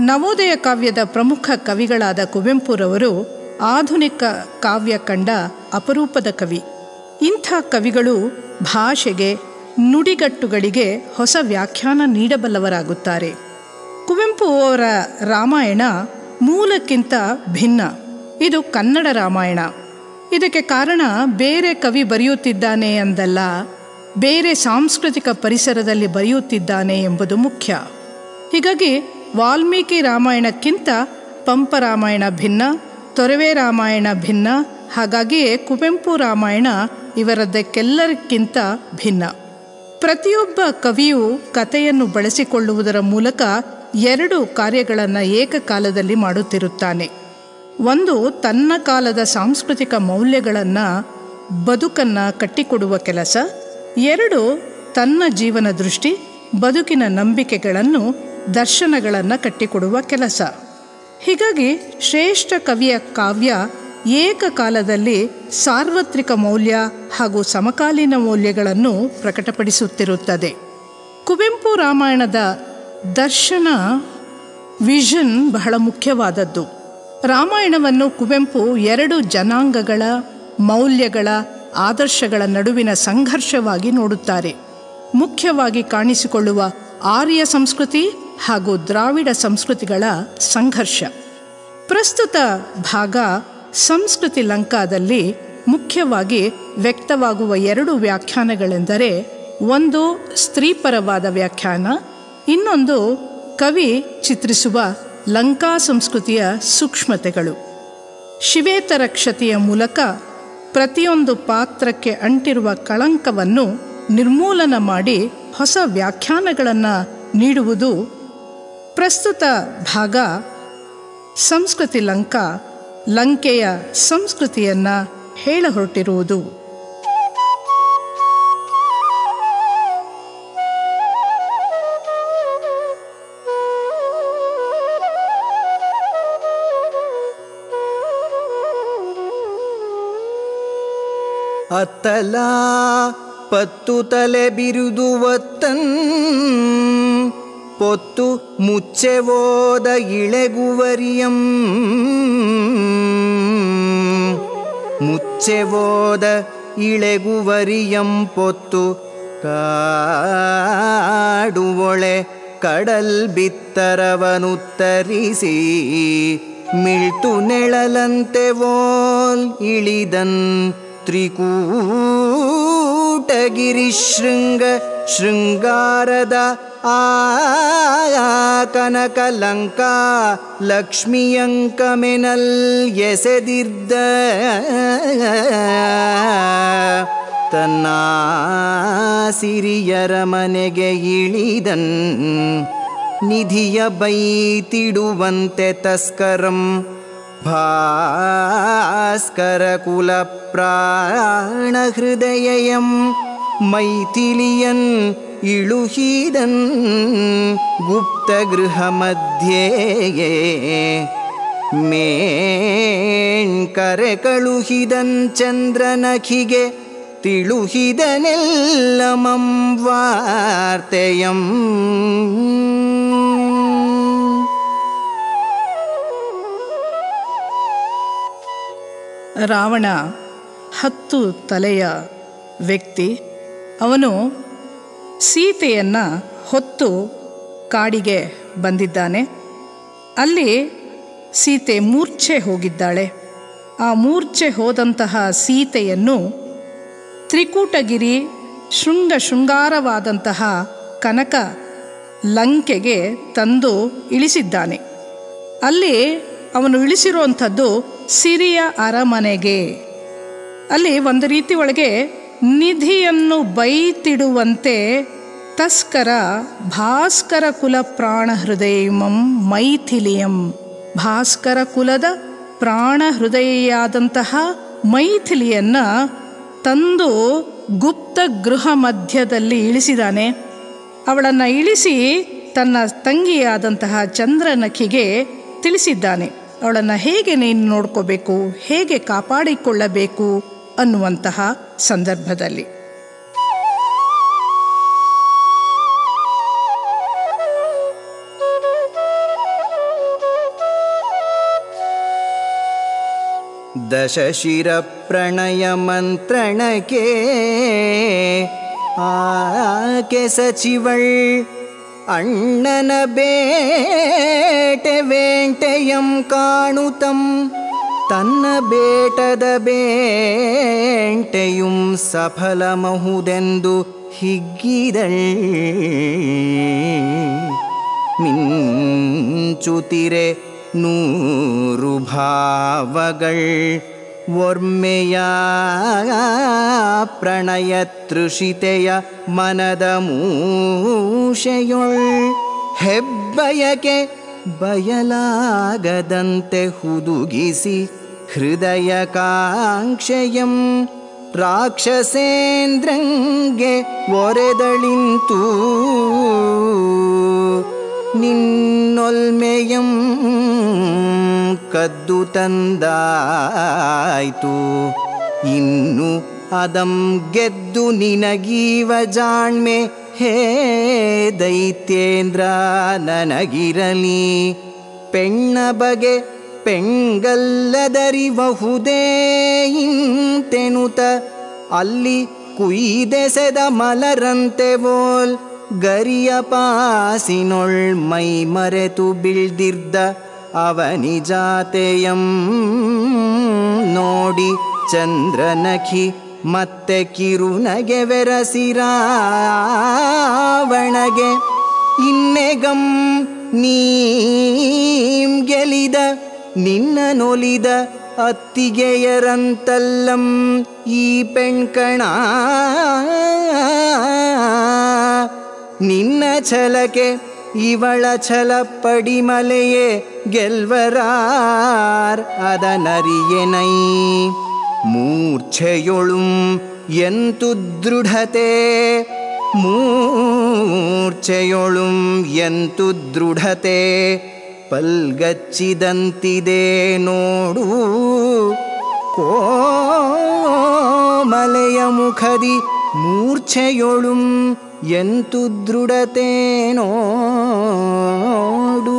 ನವೋದಯ ಕಾವ್ಯದ ಪ್ರಮುಖ ಕವಿಗಳಾದ ಕುವೆಂಪುರವರು ಆಧುನಿಕ ಕಾವ್ಯ ಕಂಡ ಅಪರೂಪದ ಕವಿ ಇಂಥ ಕವಿಗಳು ಭಾಷೆಗೆ ನುಡಿಗಟ್ಟುಗಳಿಗೆ ಹೊಸ ವ್ಯಾಖ್ಯಾನ ನೀಡಬಲ್ಲವರಾಗುತ್ತಾರೆ ಕುವೆಂಪು ಅವರ ರಾಮಾಯಣ ಮೂಲಕ್ಕಿಂತ ಭಿನ್ನ ಇದು ಕನ್ನಡ ರಾಮಾಯಣ ಇದಕ್ಕೆ ಕಾರಣ ಬೇರೆ ಕವಿ ಬರೆಯುತ್ತಿದ್ದಾನೆ ಎಂದಲ್ಲ ಬೇರೆ ಸಾಂಸ್ಕೃತಿಕ ಪರಿಸರದಲ್ಲಿ ಬರೆಯುತ್ತಿದ್ದಾನೆ ಎಂಬುದು ಮುಖ್ಯ ಹೀಗಾಗಿ ವಾಲ್ಮೀಕಿ ರಾಮಾಯಣಕ್ಕಿಂತ ಪಂಪ ರಾಮಾಯಣ ಭಿನ್ನ ತೊರವೆ ರಾಮಾಯಣ ಭಿನ್ನ ಹಾಗಾಗಿಯೇ ಕುವೆಂಪು ರಾಮಾಯಣ ಇವರದ್ದಕ್ಕೆಲ್ಲರಿಗಿಂತ ಭಿನ್ನ ಪ್ರತಿಯೊಬ್ಬ ಕವಿಯು ಕಥೆಯನ್ನು ಬಳಸಿಕೊಳ್ಳುವುದರ ಮೂಲಕ ಎರಡು ಕಾರ್ಯಗಳನ್ನು ಏಕಕಾಲದಲ್ಲಿ ಮಾಡುತ್ತಿರುತ್ತಾನೆ ಒಂದು ತನ್ನ ಕಾಲದ ಸಾಂಸ್ಕೃತಿಕ ಮೌಲ್ಯಗಳನ್ನು ಬದುಕನ್ನು ಕಟ್ಟಿಕೊಡುವ ಕೆಲಸ ಎರಡು ತನ್ನ ಜೀವನ ದೃಷ್ಟಿ ಬದುಕಿನ ನಂಬಿಕೆಗಳನ್ನು ದರ್ಶನಗಳನ್ನು ಕಟ್ಟಿಕೊಡುವ ಕೆಲಸ ಹೀಗಾಗಿ ಶ್ರೇಷ್ಠ ಕವಿಯ ಕಾವ್ಯ ಏಕಕಾಲದಲ್ಲಿ ಸಾರ್ವತ್ರಿಕ ಮೌಲ್ಯ ಹಾಗೂ ಸಮಕಾಲೀನ ಮೌಲ್ಯಗಳನ್ನು ಪ್ರಕಟಪಡಿಸುತ್ತಿರುತ್ತದೆ ಕುವೆಂಪು ರಾಮಾಯಣದ ದರ್ಶನ ವಿಷನ್ ಬಹಳ ಮುಖ್ಯವಾದದ್ದು ರಾಮಾಯಣವನ್ನು ಕುವೆಂಪು ಎರಡು ಜನಾಂಗಗಳ ಮೌಲ್ಯಗಳ ಆದರ್ಶಗಳ ನಡುವಿನ ಸಂಘರ್ಷವಾಗಿ ನೋಡುತ್ತಾರೆ ಮುಖ್ಯವಾಗಿ ಕಾಣಿಸಿಕೊಳ್ಳುವ ಆರ್ಯ ಸಂಸ್ಕೃತಿ ಹಾಗೂ ದ್ರಾವಿಡ ಸಂಸ್ಕೃತಿಗಳ ಸಂಘರ್ಷ ಪ್ರಸ್ತುತ ಭಾಗ ಸಂಸ್ಕೃತಿ ಲಂಕಾದಲ್ಲಿ ಮುಖ್ಯವಾಗಿ ವ್ಯಕ್ತವಾಗುವ ಎರಡು ವ್ಯಾಖ್ಯಾನಗಳೆಂದರೆ ಒಂದು ಸ್ತ್ರೀಪರವಾದ ವ್ಯಾಖ್ಯಾನ ಇನ್ನೊಂದು ಕವಿ ಚಿತ್ರಿಸುವ ಲಂಕಾ ಸಂಸ್ಕೃತಿಯ ಸೂಕ್ಷ್ಮತೆಗಳು ಶಿವೇತರ ಕ್ಷತಿಯ ಮೂಲಕ ಪ್ರತಿಯೊಂದು ಪಾತ್ರಕ್ಕೆ ಅಂಟಿರುವ ಕಳಂಕವನ್ನು ನಿರ್ಮೂಲನ ಮಾಡಿ ಹೊಸ ವ್ಯಾಖ್ಯಾನಗಳನ್ನು ನೀಡುವುದು ಪ್ರಸ್ತುತ ಭಾಗ ಸಂಸ್ಕೃತಿ ಲಂಕಾ ಲಂಕೆಯ ಸಂಸ್ಕೃತಿಯನ್ನು ಹೇಳ ಹೊರಟಿರುವುದು ಅತ್ತಲ ಪತ್ತು ತಲೆ ಬಿರುದು ಒತ್ತನ್ ಪೊತ್ತು ಮುಚ್ಚೆ ಓದ ಇಳೆಗುವರಿಯಂ ಮುಚ್ಚೆ ಓದ ಇಳೆಗುವರಿಯಂ ಪೊತ್ತು ಕಾಡುವೊಳೆ ಕಡಲ್ ಬಿತ್ತರವನುತ್ತರಿಸಿ ಮಿಳ್ತು ನೆಳಲಂತೆ ಓಲ್ ಇಳಿದನ್ ತ್ರಿಕೂಟಗಿರಿ ಶೃಂಗ ಶೃಂಗಾರದ ಆ ಕನಕಲಂಕಾ ಲಕ್ಷ್ಮಿಯಂಕಮೆನಲ್ ಎಸೆದಿದ್ದ ತನ್ನ ಸಿರಿಯರ ಮನೆಗೆ ಇಳಿದನ್ ನಿಧಿಯ ಬೈತಿಡುವಂತೆ ತಸ್ಕರಂ ಭಾಸ್ಕರ ಕುಲ ಪ್ರಾಣ ಹೃದಯಂ ಮೈಥಿಲಿಯನ್ ಇಳುಹಿದನ್ ಗುಪ್ತ ಗೃಹ ಮಧ್ಯೆಯೇ ಮೇಣ್ ಕರೆ ಕಳುಹಿದನ್ ಚಂದ್ರನಖಿಗೆ ತಿಳುಹಿದನೆಲ್ಲಮಂ ವಾರ್ತೆಯಂ ರಾವಣ ಹತ್ತು ತಲೆಯ ವ್ಯಕ್ತಿ ಅವನು ಸೀತೆಯನ್ನು ಹೊತ್ತು ಕಾಡಿಗೆ ಬಂದಿದ್ದಾನೆ ಅಲ್ಲಿ ಸೀತೆ ಮೂರ್ಛೆ ಹೋಗಿದ್ದಾಳೆ ಆ ಮೂರ್ಛೆ ಹೋದಂತಹ ಸೀತೆಯನ್ನು ತ್ರಿಕೂಟಗಿರಿ ಶೃಂಗ ಶೃಂಗಾರವಾದಂತಹ ಕನಕ ಲಂಕೆಗೆ ತಂದು ಇಳಿಸಿದ್ದಾನೆ ಅಲ್ಲಿ ಅವನು ಇಳಿಸಿರುವಂಥದ್ದು ಸಿರಿಯ ಅರಮನೆಗೆ ಅಲ್ಲಿ ಒಂದು ರೀತಿ ಒಳಗೆ ನಿಧಿಯನ್ನು ಬೈತಿಡುವಂತೆ ತಸ್ಕರ ಭಾಸ್ಕರ ಕುಲ ಪ್ರಾಣ ಹೃದಯಮಂ ಮೈಥಿಲಿಯಂ ಭಾಸ್ಕರ ಕುಲದ ಪ್ರಾಣ ಹೃದಯಿಯಾದಂತಹ ಮೈಥಿಲಿಯನ್ನ ತಂದು ಗುಪ್ತ ಗೃಹ ಮಧ್ಯದಲ್ಲಿ ಇಳಿಸಿದಾನೆ ಅವಳನ್ನು ಇಳಿಸಿ ತನ್ನ ತಂಗಿಯಾದಂತಹ ಚಂದ್ರನಖಿಗೆ ತಿಳಿಸಿದ್ದಾನೆ ಅವಳನ್ನು ಹೇಗೆ ನೀನು ನೋಡ್ಕೋಬೇಕು ಹೇಗೆ ಕಾಪಾಡಿಕೊಳ್ಳಬೇಕು ಅನ್ನುವಂತಹ ಸಂದರ್ಭದಲ್ಲಿ ದಶಶಿರಪ್ರಣಯ ಮಂತ್ರಣಕ್ಕೆ ಆಕೆ ಸಚಿವಳ್ ಅಣ್ಣನ ಬೇಟೆ ವೇಂಟೆಯಂ ಕಾಣುತಂ ತನ್ನ ಬೇಟದ ಬೇಂಟೆಯುಂ ಸಫಲಮಹುದೆಂದು ಹಿಗ್ಗಿದಳ್ ಮಿಂಚುತಿರೆ ನೂರು ಭಾವಗಳ್ ಒರ್ಮೆಯ ಪ್ರಣಯ ತೃಷಿತೆಯ ಮನದ ಮೂಷೆಯೊಳ್ ಹೆಬ್ಬಯಕೆ ಬಯಲಾಗದಂತೆ ಹುದುಗಿಸಿ ಹೃದಯ ಕಾಂಕ್ಷೆಯಂ ರಾಕ್ಷಸೇಂದ್ರಂಗೆ ಒರೆದಳಿಂತೂ ನಿನ್ನೊಲ್ಮೆಯಂ ಕದ್ದು ತಂದಾಯ್ತು ಇನ್ನು ಅದಂ ಗೆದ್ದು ನಿನಗೀವ ಜಾಣ್ಮೆ ಹೇ ದೈತ್ಯೇಂದ್ರ ನನಗಿರಲಿ ಪೆಣ್ಣ ಬಗೆ ಪೆಂಗಲ್ಲದರಿಬಹುದೇ ಇಂತೆನುತ ಅಲ್ಲಿ ಕುಯ್ದೆಸೆದ ಮಲರಂತೆ ಬೋಲ್ ಗರಿಯ ಪಾಸಿನೊಳ್ ಮೈ ಮರೆತು ಬೀಳ್ದಿರ್ದ ಅವನಿ ಜಾತೆಯಂ ನೋಡಿ ಚಂದ್ರನಖಿ ಮತ್ತೆ ಕಿರುನಗೆ ಬೆರಸಿರಾವಣಗೆ ಇನ್ನೆಗಂ ನೀಂ ಗೆಲಿದ ನಿನ್ನ ನೊಲಿದ ಅತ್ತಿಗೆಯರಂತಲ್ಲಂ ಈ ಪೆಣ್ಕಣ ನಿನ್ನ ಛಲಕೆ ಇವಳ ಛಲ ಪಡಿಮಲೆಯೇ ಗೆಲ್ವರಾರ್ ಅದನರಿಯೆನೈ ಮೂರ್ಛೆಯೊಳುಂ ಎಂತು ದೃಢತೆ ಮೂರ್ಛೆಯೊಳುಂ ಎಂತು ದೃಢತೆ ಪಲ್ಗಚ್ಚಿದಂತಿದೆ ನೋಡು ಕೋಮಲೆಯ ಮುಖದಿ ಮೂರ್ಛೆಯೊಳುಂ ಎಂತು ದೃಢತೆ ನೋಡು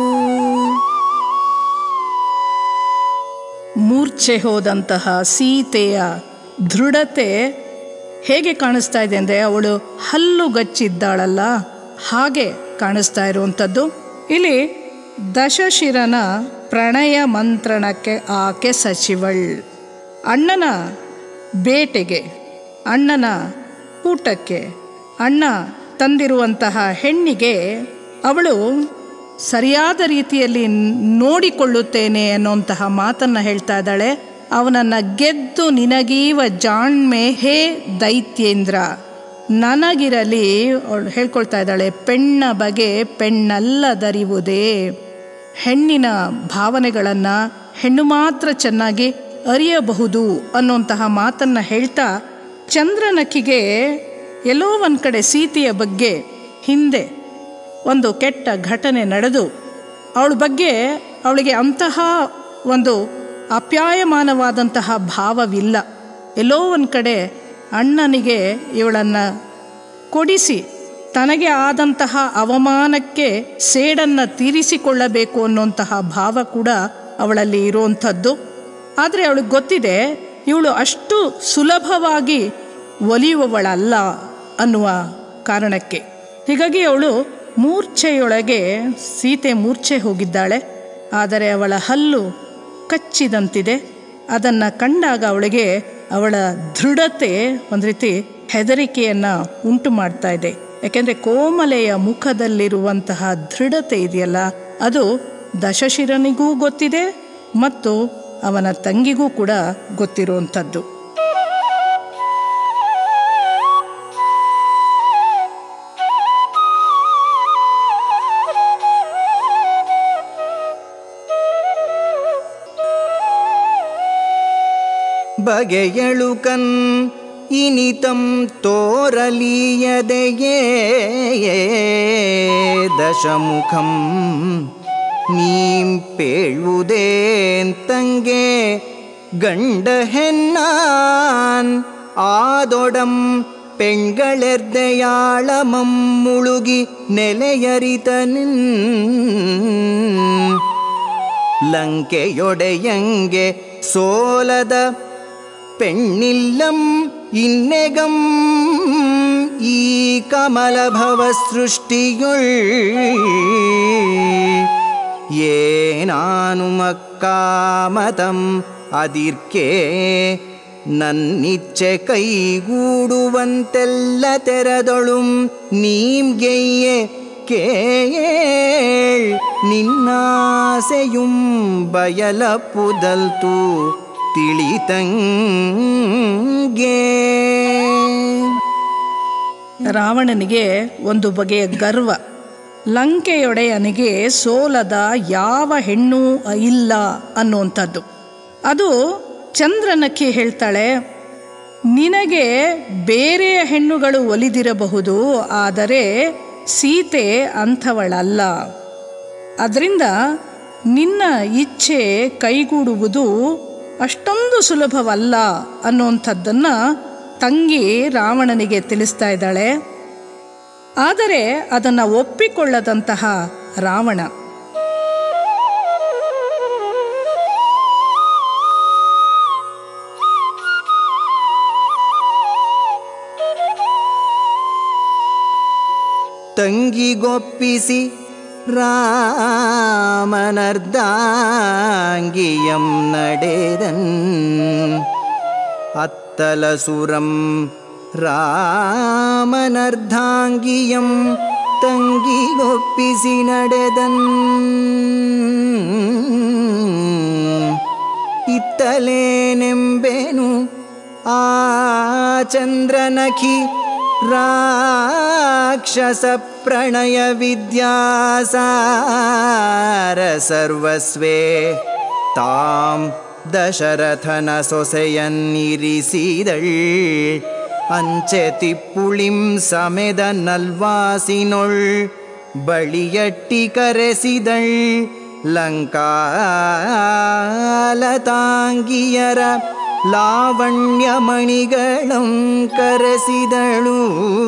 ಮೂರ್ಛೆ ಹೋದಂತಹ ಸೀತೆಯ ದೃಢತೆ ಹೇಗೆ ಕಾಣಿಸ್ತಾ ಇದೆ ಅಂದರೆ ಅವಳು ಹಲ್ಲುಗಚ್ಚಿದ್ದಾಳಲ್ಲ ಹಾಗೆ ಕಾಣಿಸ್ತಾ ಇರುವಂಥದ್ದು ಇಲ್ಲಿ ದಶಶಿರನ ಪ್ರಣಯ ಮಂತ್ರಣಕ್ಕೆ ಆಕೆ ಸಚಿವಳ್ ಅಣ್ಣನ ಬೇಟೆಗೆ ಅಣ್ಣನ ಊಟಕ್ಕೆ ಅಣ್ಣ ತಂದಿರುವಂತಹ ಹೆಣ್ಣಿಗೆ ಅವಳು ಸರಿಯಾದ ರೀತಿಯಲ್ಲಿ ನೋಡಿಕೊಳ್ಳುತ್ತೇನೆ ಅನ್ನುವಂತಹ ಮಾತನ್ನು ಹೇಳ್ತಾ ಇದ್ದಾಳೆ ಅವನನ್ನು ಗೆದ್ದು ನಿನಗೀವ ಜಾಣ್ಮೆ ಹೇ ದೈತ್ಯೇಂದ್ರ ನನಗಿರಲಿ ಅವಳು ಹೇಳ್ಕೊಳ್ತಾ ಇದ್ದಾಳೆ ಪೆಣ್ಣ ಬಗೆ ಪೆಣ್ಣಲ್ಲದರಿವುದೇ ಹೆಣ್ಣಿನ ಭಾವನೆಗಳನ್ನು ಹೆಣ್ಣು ಮಾತ್ರ ಚೆನ್ನಾಗಿ ಅರಿಯಬಹುದು ಅನ್ನುವಂತಹ ಮಾತನ್ನು ಹೇಳ್ತಾ ಚಂದ್ರನಕ್ಕಿಗೆ ಎಲ್ಲೋ ಒಂದು ಕಡೆ ಸೀತೆಯ ಬಗ್ಗೆ ಹಿಂದೆ ಒಂದು ಕೆಟ್ಟ ಘಟನೆ ನಡೆದು ಅವಳ ಬಗ್ಗೆ ಅವಳಿಗೆ ಅಂತಹ ಒಂದು ಅಪ್ಯಾಯಮಾನವಾದಂತಹ ಭಾವವಿಲ್ಲ ಎಲ್ಲೋ ಒಂದು ಕಡೆ ಅಣ್ಣನಿಗೆ ಇವಳನ್ನು ಕೊಡಿಸಿ ತನಗೆ ಆದಂತಹ ಅವಮಾನಕ್ಕೆ ಸೇಡನ್ನು ತೀರಿಸಿಕೊಳ್ಳಬೇಕು ಅನ್ನುವಂತಹ ಭಾವ ಕೂಡ ಅವಳಲ್ಲಿ ಇರುವಂಥದ್ದು ಆದರೆ ಅವಳಿಗೆ ಗೊತ್ತಿದೆ ಇವಳು ಅಷ್ಟು ಸುಲಭವಾಗಿ ಒಲಿಯುವವಳಲ್ಲ ಅನ್ನುವ ಕಾರಣಕ್ಕೆ ಹೀಗಾಗಿ ಅವಳು ಮೂರ್ಛೆಯೊಳಗೆ ಸೀತೆ ಮೂರ್ಛೆ ಹೋಗಿದ್ದಾಳೆ ಆದರೆ ಅವಳ ಹಲ್ಲು ಕಚ್ಚಿದಂತಿದೆ ಅದನ್ನು ಕಂಡಾಗ ಅವಳಿಗೆ ಅವಳ ದೃಢತೆ ಒಂದು ರೀತಿ ಹೆದರಿಕೆಯನ್ನು ಉಂಟು ಮಾಡ್ತಾ ಇದೆ ಯಾಕೆಂದರೆ ಕೋಮಲೆಯ ಮುಖದಲ್ಲಿರುವಂತಹ ದೃಢತೆ ಇದೆಯಲ್ಲ ಅದು ದಶಶಿರನಿಗೂ ಗೊತ್ತಿದೆ ಮತ್ತು ಅವನ ತಂಗಿಗೂ ಕೂಡ ಗೊತ್ತಿರುವಂಥದ್ದು ಬಗೆಯಳುಕನ್ ಇನಿತಂ ತೋರಲೀಯದೆಯೇ ದಶಮುಖಂ ನೀಂ ಪೇಳುವುದೇಂತಂಗೆ ಗಂಡ ಹೆಣ್ಣಾನ್ ಆದೊಡಂ പെൺകളെർദയാളമം മുളുകി ನೆಲೆಯರಿತನಿನ್ ಲಂಕೆಯೊಡೆಯಂಗೆ സോലത പെണ്ണില്ലം ഇന്നകം ഈ കമലഭവ സൃഷ്ടിയുൾ ഏനാനു മക്കാമതം അതിർക്കേ ನನ್ನಿಚ್ಛೆ ಕೈಗೂಡುವಂತೆಲ್ಲ ತೆರೆದೊಳುಂ ನೀಂಗೆಯ್ಯೆ ಕೇಳ್ ನಿನ್ನಾಸೆಯುಂ ಬಯಲಪುದಲ್ತು ತಿಳಿತಂಗೆ ರಾವಣನಿಗೆ ಒಂದು ಬಗೆಯ ಗರ್ವ ಲಂಕೆಯೊಡೆಯನಿಗೆ ಸೋಲದ ಯಾವ ಹೆಣ್ಣು ಇಲ್ಲ ಅನ್ನುವಂಥದ್ದು ಅದು ಚಂದ್ರನಕ್ಕಿ ಹೇಳ್ತಾಳೆ ನಿನಗೆ ಬೇರೆಯ ಹೆಣ್ಣುಗಳು ಒಲಿದಿರಬಹುದು ಆದರೆ ಸೀತೆ ಅಂಥವಳಲ್ಲ ಅದರಿಂದ ನಿನ್ನ ಇಚ್ಛೆ ಕೈಗೂಡುವುದು ಅಷ್ಟೊಂದು ಸುಲಭವಲ್ಲ ಅನ್ನುವಂಥದ್ದನ್ನು ತಂಗಿ ರಾವಣನಿಗೆ ತಿಳಿಸ್ತಾ ಇದ್ದಾಳೆ ಆದರೆ ಅದನ್ನು ಒಪ್ಪಿಕೊಳ್ಳದಂತಹ ರಾವಣ ತಂಗಿಗೊಪ್ಪಿಸಿ ರಾಮನರ್ಧಾಂಗಿಯಂ ನಡೆದನ್ ಅತ್ತಲಸುರಂ ರಾಮನರ್ಧಾಂಗಿಯಂ ತಂಗಿಗೊಪ್ಪಿಸಿ ನಡೆದನ್ ಇತ್ತಲೇನೆಂಬೆನು ಆ ಚಂದ್ರನಖಿ ರಾಕ್ಷಸ ಪ್ರಣಯ ವಿದ್ಯಾಸಾರ ಸರ್ವಸ್ವೇ ತಾಂ ದಶರಥನ ಸೊಸೆಯನ್ನಿರಿಸಿದಳ್ ಅಂಚೆ ತಿಪ್ಪುಳಿಂ ಸಮೆದ ನಲ್ವಾಸಿನೊಳ್ ಬಳಿಯಟ್ಟಿ ಕರೆಸಿದಳ್ ಲಂಕಾಲತಾಂಗಿಯರ ಲಾವಣ್ಯಮಣಿಗಳಂ ಕರೆಸಿದಳು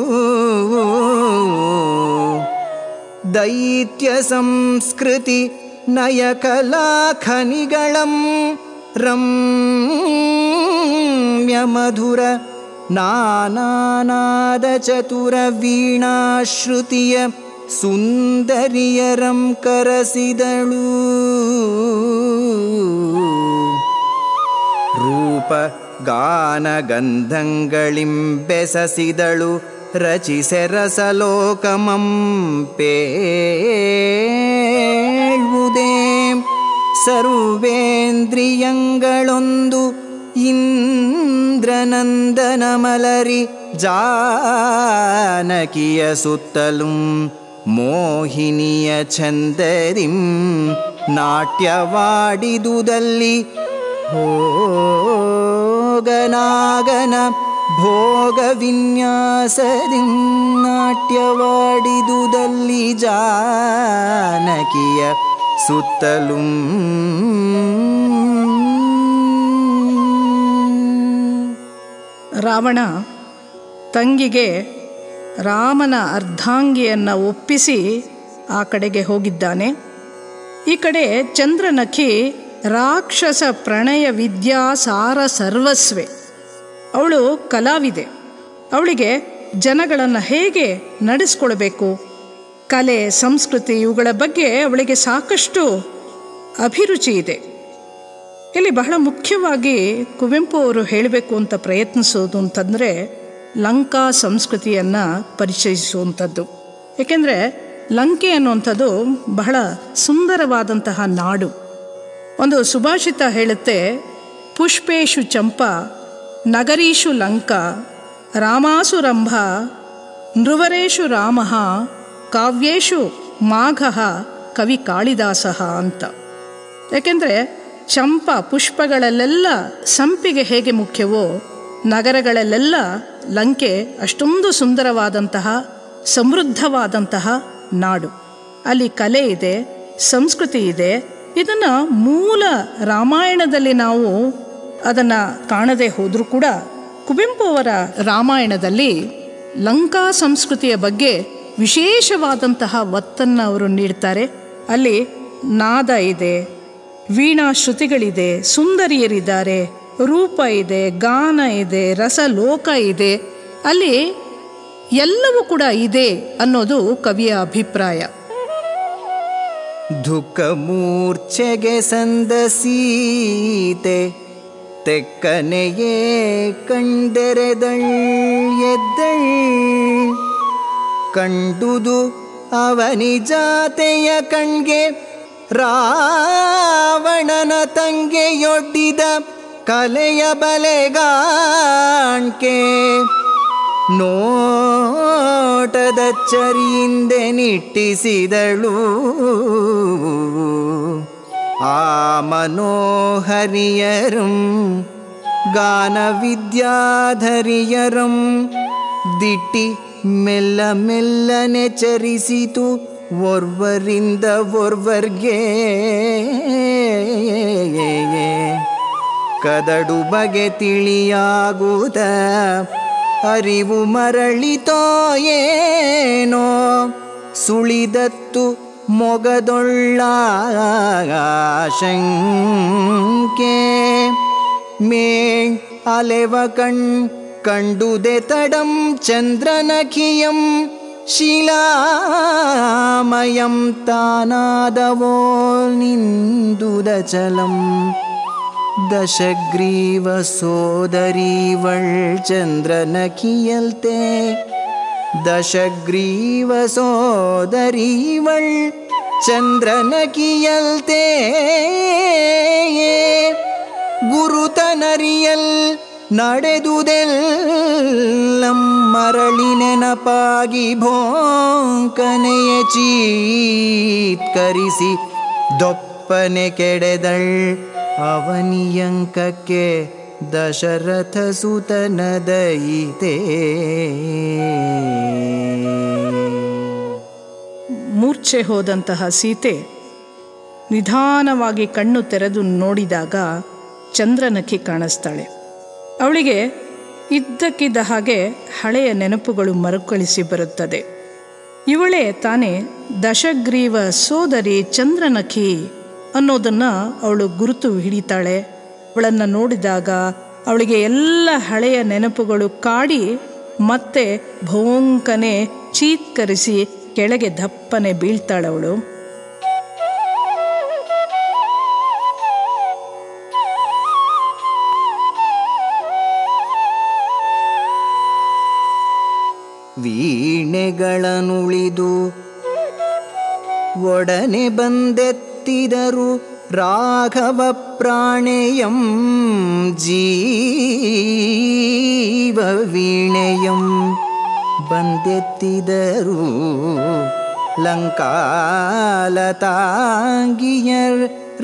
ದೈತ್ಯ ಸಂಸ್ಕೃತಿ ನಯ ಕಲಾಖನಿಗಳಂ ರಮ್ಯ ಮಧುರ ನಾನಾನಾದ ಚತುರ ವೀಣಾಶ್ರುತಿಯ ಸುಂದರಿಯರಂ ಕರೆಸಿದಳು ರೂಪ ಗಾನ ಗಂಧಗಳಿಂ ಬೆಸಸಿದಳು ರಚಿಸೆರಸಲೋಕಮಂ ಪೇಳುವುದೇ ಸರ್ವೇಂದ್ರಿಯಂಗಳೊಂದು ಇಂದ್ರನಂದನ ಮಲರಿ ಜಾನಕಿಯ ಸುತ್ತಲೂ ಮೋಹಿನಿಯ ಚಂದರಿಂ ನಾಟ್ಯವಾಡಿದುದಲ್ಲಿ ಭೋಗನಾಗನ ಭೋಗ ವಿನ್ಯಾಸದಿ ನಾಟ್ಯವಾಡಿದುದಲ್ಲಿ ಜಾನಕಿಯ ಸುತ್ತಲೂ ರಾವಣ ತಂಗಿಗೆ ರಾಮನ ಅರ್ಧಾಂಗಿಯನ್ನು ಒಪ್ಪಿಸಿ ಆ ಕಡೆಗೆ ಹೋಗಿದ್ದಾನೆ ಈ ಕಡೆ ಚಂದ್ರನಖಿ ರಾಕ್ಷಸ ಪ್ರಣಯ ವಿದ್ಯಾ ಸಾರ ಸರ್ವಸ್ವೇ ಅವಳು ಕಲಾವಿದೆ ಅವಳಿಗೆ ಜನಗಳನ್ನು ಹೇಗೆ ನಡೆಸ್ಕೊಳ್ಬೇಕು ಕಲೆ ಸಂಸ್ಕೃತಿ ಇವುಗಳ ಬಗ್ಗೆ ಅವಳಿಗೆ ಸಾಕಷ್ಟು ಅಭಿರುಚಿ ಇದೆ ಇಲ್ಲಿ ಬಹಳ ಮುಖ್ಯವಾಗಿ ಕುವೆಂಪು ಅವರು ಹೇಳಬೇಕು ಅಂತ ಪ್ರಯತ್ನಿಸೋದು ಅಂತಂದರೆ ಲಂಕಾ ಸಂಸ್ಕೃತಿಯನ್ನು ಪರಿಚಯಿಸುವಂಥದ್ದು ಏಕೆಂದರೆ ಲಂಕೆ ಅನ್ನುವಂಥದ್ದು ಬಹಳ ಸುಂದರವಾದಂತಹ ನಾಡು ಒಂದು ಸುಭಾಷಿತ ಹೇಳುತ್ತೆ ಪುಷ್ಪೇಶು ಚಂಪ ನಗರೀಶು ಲಂಕ ರಾಮಾಸು ರಂಭ ನೃವರೇಶು ರಾಮ ಕಾವ್ಯೇಶು ಮಾಘ ಕವಿ ಕಾಳಿದಾಸ ಅಂತ ಯಾಕೆಂದರೆ ಚಂಪ ಪುಷ್ಪಗಳಲ್ಲೆಲ್ಲ ಸಂಪಿಗೆ ಹೇಗೆ ಮುಖ್ಯವೋ ನಗರಗಳಲ್ಲೆಲ್ಲ ಲಂಕೆ ಅಷ್ಟೊಂದು ಸುಂದರವಾದಂತಹ ಸಮೃದ್ಧವಾದಂತಹ ನಾಡು ಅಲ್ಲಿ ಕಲೆ ಇದೆ ಸಂಸ್ಕೃತಿ ಇದೆ ಇದನ್ನು ಮೂಲ ರಾಮಾಯಣದಲ್ಲಿ ನಾವು ಅದನ್ನು ಕಾಣದೆ ಹೋದರೂ ಕೂಡ ಕುವೆಂಪು ಅವರ ರಾಮಾಯಣದಲ್ಲಿ ಲಂಕಾ ಸಂಸ್ಕೃತಿಯ ಬಗ್ಗೆ ವಿಶೇಷವಾದಂತಹ ಒತ್ತನ್ನು ಅವರು ನೀಡ್ತಾರೆ ಅಲ್ಲಿ ನಾದ ಇದೆ ವೀಣಾ ಶ್ರುತಿಗಳಿದೆ ಸುಂದರಿಯರಿದ್ದಾರೆ ರೂಪ ಇದೆ ಗಾನ ಇದೆ ರಸಲೋಕ ಇದೆ ಅಲ್ಲಿ ಎಲ್ಲವೂ ಕೂಡ ಇದೆ ಅನ್ನೋದು ಕವಿಯ ಅಭಿಪ್ರಾಯ ದುಃಖ ಮೂರ್ಛೆಗೆ ಸಂದ ಸೀತೆ ತೆಕ್ಕನೆಯೇ ಕಂಡೆರೆದಳ್ ಎದ್ದಳ್ ಕಂಡುದು ಅವನಿ ಜಾತೆಯ ಕಣ್ಗೆ ರಾವಣನ ತಂಗೆಯೊಡ್ಡಿದ ಕಲೆಯ ಬಲೆಗಾಣ್ಕೆ ನೋಟದ ಚರಿಯಿಂದೆ ನಿಟ್ಟಿಸಿದಳು ಆ ಮನೋಹರಿಯರಂ ಗಾನ ವಿದ್ಯಾಧರಿಯರಂ ದಿಟ್ಟಿ ಮೆಲ್ಲ ಮೆಲ್ಲನೆ ಚರಿಸಿತು ಒರ್ವರಿಂದ ಒರ್ವರ್ಗೆ ಕದಡು ಬಗೆ ತಿಳಿಯಾಗುತ್ತ ಅರಿವು ಮರಳಿತೋ ಏನೋ ಸುಳಿದತ್ತು ಮೊಗದೊಳ್ಳ ಶಂಕೆ ಮೇಣ್ ಅಲೆವ ಕಣ್ ಕಂಡುದೆ ತಡಂ ಚಂದ್ರನಖಿಯಂ ಶಿಲಾಮಯಂ ತಾನಾದವೋ ನಿಂದುದ ಚಲಂ ದಶಗ್ರೀವ ಸೋದರಿವಳ್ ಚಂದ್ರನಖಿಯಲ್ತೆ ದಶಗ್ರೀವ ಸೋದರಿವಳ್ ಚಂದ್ರನಖಿಯಲ್ತೆ ಗುರುತನರಿಯಲ್ ನಡೆದುದೆಲ್ಲಂ ಮರಳಿ ನೆನಪಾಗಿ ಭೋಂಕನೆಯ ಚೀತ್ಕರಿಸಿ ದೊಪ್ಪನೆ ಕೆಡೆದಳ್ ಅವನಿಯಂಕಕ್ಕೆ ದಶರಥ ಸುತನ ದಯಿತೆ ಮೂರ್ಛೆ ಹೋದಂತಹ ಸೀತೆ ನಿಧಾನವಾಗಿ ಕಣ್ಣು ತೆರೆದು ನೋಡಿದಾಗ ಚಂದ್ರನಖಿ ಕಾಣಿಸ್ತಾಳೆ ಅವಳಿಗೆ ಇದ್ದಕ್ಕಿದ್ದ ಹಾಗೆ ಹಳೆಯ ನೆನಪುಗಳು ಮರುಕಳಿಸಿ ಬರುತ್ತದೆ ಇವಳೇ ತಾನೇ ದಶಗ್ರೀವ ಸೋದರಿ ಚಂದ್ರನಖಿ ಅನ್ನೋದನ್ನು ಅವಳು ಗುರುತು ಹಿಡಿತಾಳೆ ಅವಳನ್ನು ನೋಡಿದಾಗ ಅವಳಿಗೆ ಎಲ್ಲ ಹಳೆಯ ನೆನಪುಗಳು ಕಾಡಿ ಮತ್ತೆ ಭೋಂಕನೆ ಚೀತ್ಕರಿಸಿ ಕೆಳಗೆ ದಪ್ಪನೆ ಬೀಳ್ತಾಳವಳು ವೀಣೆಗಳನುಳಿದು ಒಡನೆ ಬಂದೆತ್ತಿದರು ರಾಘವ ಪ್ರಾಣೆಯಂ ಜೀವ ವೀಣೆಯಂ ಬಂದೆತ್ತಿದರು ಲಂಕಾಲತಾಂಗಿಯರ್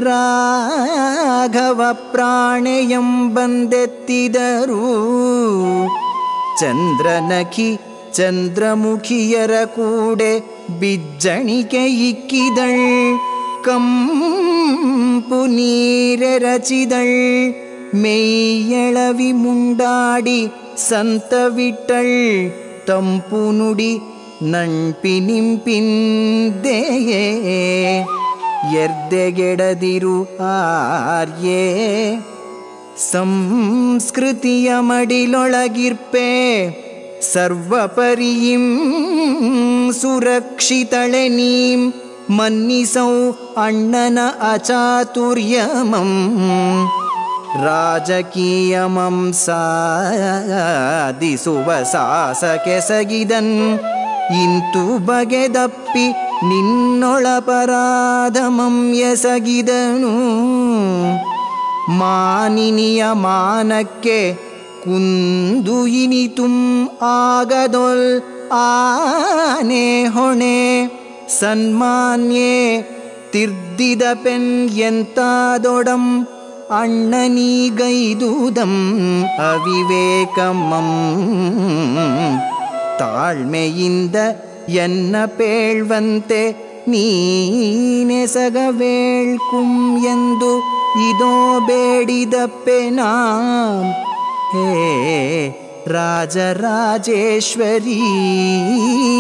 ರಾಘವ ಪ್ರಾಣೆಯಂ ಬಂದೆತ್ತಿದರು ಚಂದ್ರನಖಿ ಚಂದ್ರಮುಖಿಯರ ಕೂಡೆ ಬಿಜ್ಜಣಿಕೆ ಇಕ್ಕಿದಳ್ ಕಂಪು ನೀರೆರಚಿದಳ್ ಮೇಯಳವಿ ಮುಂಡಾಡಿ ಸಂತವಿಟ್ಟಳ್ ತಂಪು ನುಡಿ ನಣ್ಪಿ ನಿಂಪಿಂದೆಯೇ ಎರ್ದೆಗೆಡದಿರು ಆರ್ಯೇ ಸಂಸ್ಕೃತಿಯ ಮಡಿಲೊಳಗಿರ್ಪೆ ಸರ್ವಪರಿಯಿಂ ಸುರಕ್ಷಿತಳೆ ನೀಂ ಮನ್ನಿಸೌ ಅಣ್ಣನ ಅಚಾತುರ್ಯಮಂ ರಾಜಕೀಯಮಂ ಸಾಧಿಸುವ ಸಾಸಕೆಸಗಿದನ್ ಇಂತು ಬಗೆದಪ್ಪಿ ನಿನ್ನೊಳಪರಾಧಮಂ ಎಸಗಿದನು ಮಾನಿನಿಯ ಮಾನಕ್ಕೆ ಕುಂದು ಇನಿತುಂ ಆಗದೊಲ್ ಆನೆ ಹೊಣೆ ಸನ್ಮಾನ್ಯೆ ತಿರ್ದಿದ ಪೆನ್ ಎಂತಾದೊಡಂ ಅಣ್ಣನೀಗೈದುದಂ ಅವಿವೇಕಮಂ ತಾಳ್ಮೆಯಿಂದ ಎನ್ನ ಪೇಳ್ವಂತೆ ನೀನೆಸಗವೇಳ್ಕುಂ ಎಂದು ಇದೋ ಬೇಡಿದಪ್ಪೆ ನಾಂ ಹೇ ರಾಜರಾಜೇಶ್ವರಿ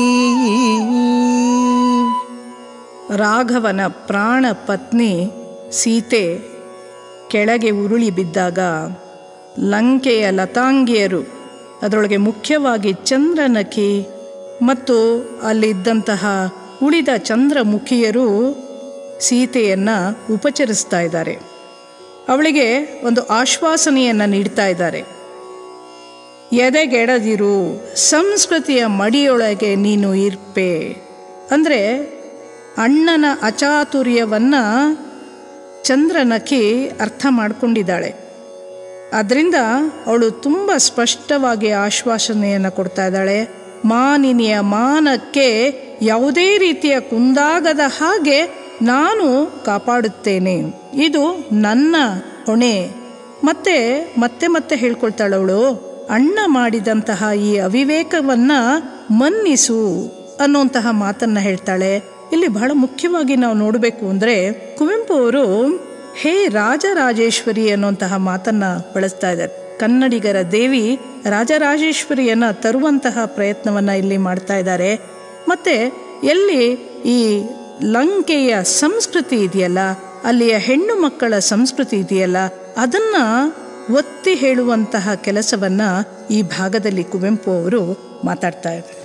ರಾಘವನ ಪ್ರಾಣ ಪತ್ನಿ ಸೀತೆ ಕೆಳಗೆ ಉರುಳಿ ಬಿದ್ದಾಗ ಲಂಕೆಯ ಲತಾಂಗಿಯರು ಅದರೊಳಗೆ ಮುಖ್ಯವಾಗಿ ಚಂದ್ರನಖಿ ಮತ್ತು ಅಲ್ಲಿದ್ದಂತಹ ಉಳಿದ ಚಂದ್ರಮುಖಿಯರು ಸೀತೆಯನ್ನು ಉಪಚರಿಸ್ತಾ ಇದ್ದಾರೆ ಅವಳಿಗೆ ಒಂದು ಆಶ್ವಾಸನೆಯನ್ನು ನೀಡ್ತಾ ಇದ್ದಾರೆ ಎದೆಗೆಡದಿರು ಸಂಸ್ಕೃತಿಯ ಮಡಿಯೊಳಗೆ ನೀನು ಇರ್ಪೆ ಅಂದರೆ ಅಣ್ಣನ ಅಚಾತುರ್ಯವನ್ನು ಚಂದ್ರನಖಿ ಅರ್ಥ ಮಾಡಿಕೊಂಡಿದ್ದಾಳೆ ಅದರಿಂದ ಅವಳು ತುಂಬ ಸ್ಪಷ್ಟವಾಗಿ ಆಶ್ವಾಸನೆಯನ್ನು ಕೊಡ್ತಾ ಇದ್ದಾಳೆ ಮಾನಿನಿಯ ಮಾನಕ್ಕೆ ಯಾವುದೇ ರೀತಿಯ ಕುಂದಾಗದ ಹಾಗೆ ನಾನು ಕಾಪಾಡುತ್ತೇನೆ ಇದು ನನ್ನ ಹೊಣೆ ಮತ್ತೆ ಮತ್ತೆ ಮತ್ತೆ ಹೇಳ್ಕೊಳ್ತಾಳವಳು ಅಣ್ಣ ಮಾಡಿದಂತಹ ಈ ಅವಿವೇಕವನ್ನು ಮನ್ನಿಸು ಅನ್ನುವಂತಹ ಮಾತನ್ನು ಹೇಳ್ತಾಳೆ ಇಲ್ಲಿ ಬಹಳ ಮುಖ್ಯವಾಗಿ ನಾವು ನೋಡಬೇಕು ಅಂದರೆ ಕುವೆಂಪು ಅವರು ಹೇ ರಾಜರಾಜೇಶ್ವರಿ ಅನ್ನುವಂತಹ ಮಾತನ್ನು ಬಳಸ್ತಾ ಇದ್ದಾರೆ ಕನ್ನಡಿಗರ ದೇವಿ ರಾಜರಾಜೇಶ್ವರಿಯನ್ನು ತರುವಂತಹ ಪ್ರಯತ್ನವನ್ನು ಇಲ್ಲಿ ಮಾಡ್ತಾ ಇದ್ದಾರೆ ಮತ್ತು ಎಲ್ಲಿ ಈ ಲಂಕೆಯ ಸಂಸ್ಕೃತಿ ಇದೆಯಲ್ಲ ಅಲ್ಲಿಯ ಹೆಣ್ಣು ಮಕ್ಕಳ ಸಂಸ್ಕೃತಿ ಇದೆಯಲ್ಲ ಅದನ್ನು ಒತ್ತಿ ಹೇಳುವಂತಹ ಕೆಲಸವನ್ನು ಈ ಭಾಗದಲ್ಲಿ ಕುವೆಂಪು ಅವರು ಮಾತಾಡ್ತಾ ಇದ್ದಾರೆ